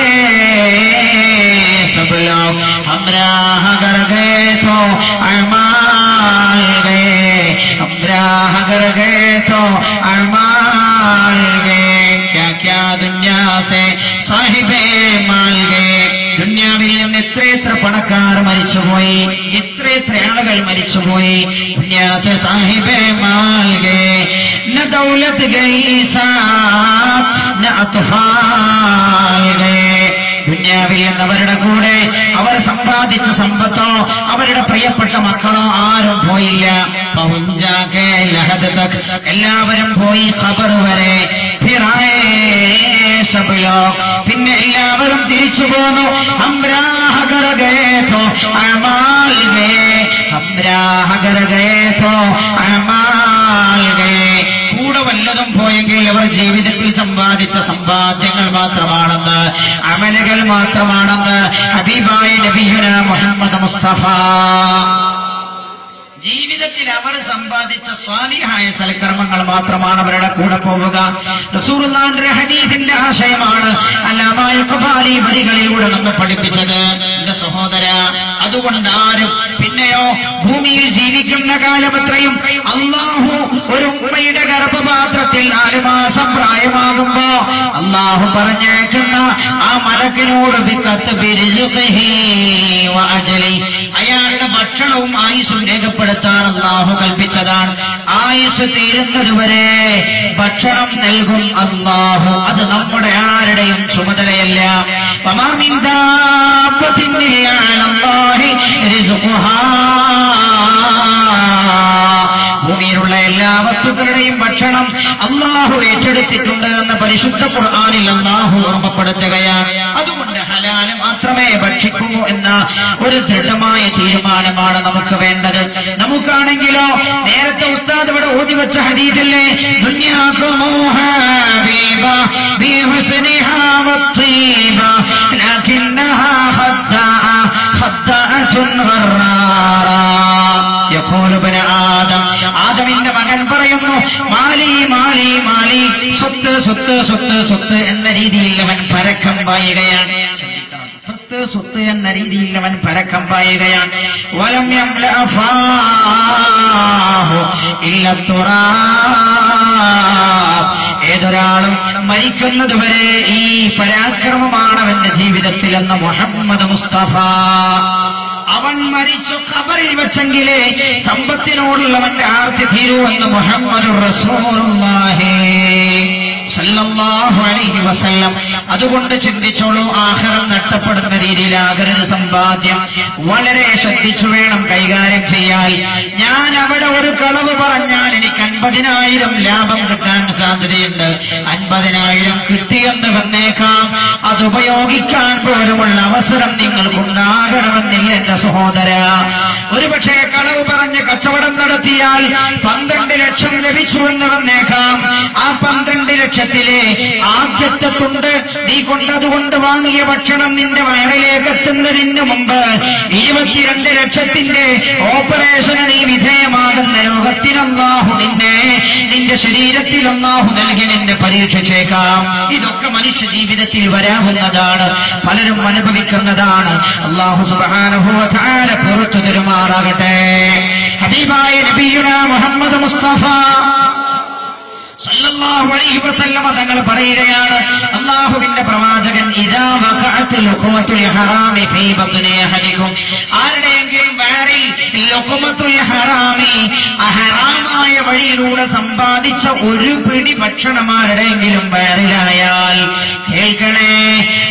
सब लोग हम राह कर गए तो अमाल गए हम राह कर गए तो अमाल गए क्या क्या दुनिया से साहिബേ മാൽ ഗए ദുന്യാവിൽ നിന്ന് എത്രയെത്ര പണക്കാർ മരിച്ചുപോയി എത്രയെത്ര ആളുകൾ മരിച്ചുപോയി ദുന്യാസെ സാഹിബേ മാൽ ഗए न दौलत गई साथ न अतफाल गए ദുന്യാവിൽ നിന്നവരുടെ കൂടെ അവർ സമ്പാദിച്ച സമ്പത്തോ അവരുടെ പ്രിയപ്പെട്ട മക്കളോ ആരും പോയില്ല പൗഞ്ചാകെ ലഹദ് തക് എല്ലാവരും പോയി ഖബർ വരെ ഫിറായേ സബ് ലോഗ് പിന്നെ എല്ലാവരും തിരിച്ചു പോന്നു ഹംരാഹ കർ ഗയേ തോ അമാൽ ഗയേ ഹംരാഹ കർ ഗയേ തോ അമാൽ ഗയേ കൂടെ വല്ലതും പോയെങ്കിൽ അവർ ജീവിതത്തിൽ സമ്പാദിച്ച സമ്പാദ്യങ്ങൾ മാത്രമാണെന്ന് അമലുകൾ മാത്രമാണെന്ന് ഹബീബായ നബിയുന മുഹമ്മദ് മുസ്തഫ ജീവിതത്തിൽ അവർ സമ്പാദിച്ച സ്വാലിഹായ സൽക്കർമ്മങ്ങൾ മാത്രമാണ് അവരുടെ കൂടെ പോവുക റസൂറുല്ലാന്റെ ഹദീസിന്റെ ആശയമാണ് അല്ലാമായ കുബാലി വരികളിലൂടെ നമ്മെ പഠിപ്പിച്ചത് എന്റെ സഹോദര അതുകൊണ്ട് ആരും പിന്നെയോ ഭൂമിയിൽ ജീവിക്കുന്ന കാലമത്രയും അള്ളാഹു ഒരു ഉമ്മയുടെ ഗർഭപാത്രത്തിൽ നാല് മാസം പ്രായമാകുമ്പോ അള്ളാഹു പറഞ്ഞേക്കുന്ന ആ മലക്കിനോട് ബിക്കത്ത് ബിരിസുഖിഹി വ അജലി. അയാളുടെ ഭക്ഷണവും ആയുസും രേഖപ്പെടുത്താൻ അള്ളാഹു കൽപ്പിച്ചതാണ് ആയുസ് തീരുന്നതുവരെ ഭക്ഷണം നൽകും അള്ളാഹു അത് നമ്മുടെ ആരുടെയും ചുമതലയല്ല വമാ മിൻ ദാബത്തിൻ ഇല്ലാ അലല്ലാഹി റിസ്ഖുഹാ. ഭൂമിയിലുള്ള എല്ലാ വസ്തുക്കളുടെയും ഭക്ഷണം അള്ളാഹു ഏറ്റെടുത്തിട്ടുണ്ട് എന്ന് പരിശുദ്ധ ഖുർആാനിൽ അള്ളാഹു ഓർമ്മപ്പെടുത്തുകയാണ് അതുകൊണ്ട് ഹലാല് മാത്രമേ ഭക്ഷിക്കൂ എന്ന ഒരു ദൃഢമായ തീരുമാനമാണ് നമുക്ക് വേണ്ടത് നമുക്കാണെങ്കിലോ നേരത്തെ ഉസ്താദ് ഇവിടെ ഓതി വെച്ച ഹദീദില്ലേ ദുനിയാക്കുമോ ഹബീബ ബിഹുസ്നിഹാ വത്തീബ ലകിന്നഹാ ഖദ്ദഅ ഖദ്ദഅത്തുൻ ഗറാറാ യഖൂലു ഇബ്നു ആദം ആദമിന്റെ മകൻ പറയുന്നു മാലി മാലി മാലി സ്വത്ത് സ്വത്ത് സ്വത്ത് സ്വത്ത് എന്ന രീതിയിൽ അവൻ പരക്കം പായുകയാണ് ചിന്തിക്കണം. സ്വത്ത് സ്വത്ത് എന്ന രീതിയിൽ അവൻ പരക്കം പായുകയാണ് വലം യംല അഫാഹു ഇല്ല തുറാബ്. ഏതൊരാളും മരിക്കുന്നത് വരെ ഈ പരാക്രമമാണ് അവന്റെ ജീവിതത്തിലെന്ന് മുഹമ്മദ് മുസ്തഫ അവൻ മരിച്ചു ഖബറിൽ വെച്ചെങ്കിലേ സമ്പത്തിനോടുള്ളവന്റെ ആർത്തി തീരുവെന്ന് മുഹമ്മദ് സല്ലല്ലാഹു അലൈഹി വസല്ലം അതുകൊണ്ട് ചിന്തിച്ചോളൂ ആഹാരം നഷ്ടപ്പെടുന്ന രീതിയിലാകരുത് സമ്പാദ്യം വളരെ ശ്രദ്ധിച്ചു വേണം കൈകാര്യം ചെയ്യാൻ ഞാൻ അവിടെ ഒരു കളവ് പറഞ്ഞാൽ എനിക്ക് അൻപതിനായിരം ലാഭം കിട്ടാൻ സാധ്യതയുണ്ട് അൻപതിനായിരം കിട്ടിയെന്ന് വന്നേക്കാം അത് ഉപയോഗിക്കാൻ പോലുമുള്ള അവസരം നിങ്ങൾക്കുണ്ടാകണമെന്നില്ല എന്റെ സഹോദര ഒരുപക്ഷെ കളവ് പറഞ്ഞ് കച്ചവടം നടത്തിയാൽ പന്ത്രണ്ട് ലക്ഷം ലഭിച്ചുവെന്ന് വന്നേക്കാം ആ പന്ത്രണ്ട് ലക്ഷത്തിലെ ആദ്യത്തെ തുണ്ട് നീ കൊണ്ടതുകൊണ്ട് വാങ്ങിയ ഭക്ഷണം നിന്റെ വയറിലേക്ക് എത്തുന്നതിന് മുമ്പ് ഇരുപത്തിരണ്ട് ലക്ഷത്തിന്റെ ഓപ്പറേഷന് നീ വിധേയമാകുന്ന രോഗത്തിനല്ലാഹു നിന്നെ നിന്റെ ശരീരത്തിൽ അല്ലാഹു നൽകി നിന്നെ പരീക്ഷിച്ചേക്കാം ഇതൊക്കെ മനുഷ്യ ജീവിതത്തിൽ വരാവുന്നതാണ് പലരും അനുഭവിക്കുന്നതാണ് അള്ളാഹു സുബാനുഭവത്താല പുറത്തു തരുമാറാകട്ടെ ഹബീബായ നബിയുന മുഹമ്മദ് മുസ്തഫ സല്ലല്ലാഹു അലൈഹി വസല്ലമ തങ്ങൾ പറയുകയാണ് അള്ളാഹുവിന്റെ പ്രവാചകൻ ഇദാ വഖഅത്തുൽ ലുഖമത്തുൽ ഹറാമി ഫീ ബത്നി അഹദിക്കും ആരുടെയെങ്കിലും വയറിൽ ലുഖമത്തുൽ ഹറാമി അഹറാമായ വഴിയിലൂടെ സമ്പാദിച്ച ഒരു പിടി ഭക്ഷണം ആരുടെയെങ്കിലും വയറിലായാൽ കേൾക്കണേ ഒരു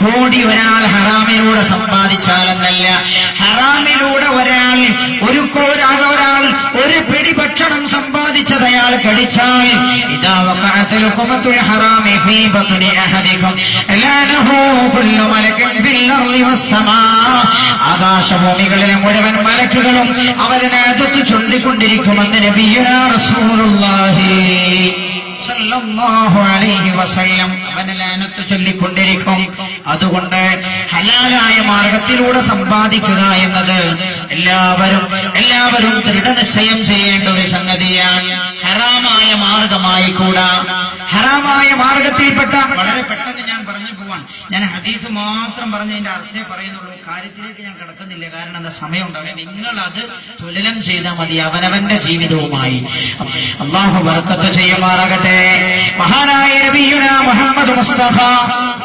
കോടി ഒരാൾ ഹറാമിലൂടെ സമ്പാദിച്ചാലെന്നല്ല ഹറാമിലൂടെ ഒരാൾ ഒരു കോരാക ഒരാൾ ഒരു പിടി ഭക്ഷണം സമ്പാദിച്ചത് അയാൾ കഴിച്ചാൽ ഇതാ വഖഅത്തുൽ ഖുമത്തുൽ ഹറാമി ഫീ ബത്നി അഹദിക്കും ലഅനഹു കുല്ലു മലക്കിൻ ഫിൽ അർളി വസ്സമാ ആകാശഭൂമികളിലെ മുഴുവൻ മലക്കുകളും അവനെ അടുത്ത് ചൊല്ലിക്കൊണ്ടിരിക്കുമെന്ന് നബിയുനാ റസൂലുള്ളാഹി സല്ലല്ലാഹു അലൈഹി വസല്ലം അവനെ ലാനത്ത് ചൊല്ലിക്കൊണ്ടിരിക്കും അതുകൊണ്ട് ഹലാലായ മാർഗത്തിലൂടെ സമ്പാദിക്കുക എന്നത് എല്ലാവരും എല്ലാവരും ദൃഢനിശ്ചയം ചെയ്യേണ്ട ഒരു സംഗതിയാണ് ഹറാമായ മാർഗമായി കൂടാ ഹറാമായ മാർഗത്തിൽപ്പെട്ട വളരെ പെട്ടെന്ന് ഞാൻ പറഞ്ഞു പോവാൻ ഞാൻ ഹദീസ് മാത്രം പറഞ്ഞതിന്റെ അർത്ഥമേ പറയുന്നുള്ളൂ കാര്യത്തിലേക്ക് ഞാൻ കിടക്കുന്നില്ല കാരണം എന്താ സമയം ഉണ്ടാവില്ല നിങ്ങൾ അത് തുലനം ചെയ്താൽ മതി അവനവന്റെ ജീവിതവുമായി അള്ളാഹു വർക്കത്ത് ചെയ്യുമാറാകട്ടെ മഹാനായ നബിയുന മുഹമ്മദ് മുസ്തഫ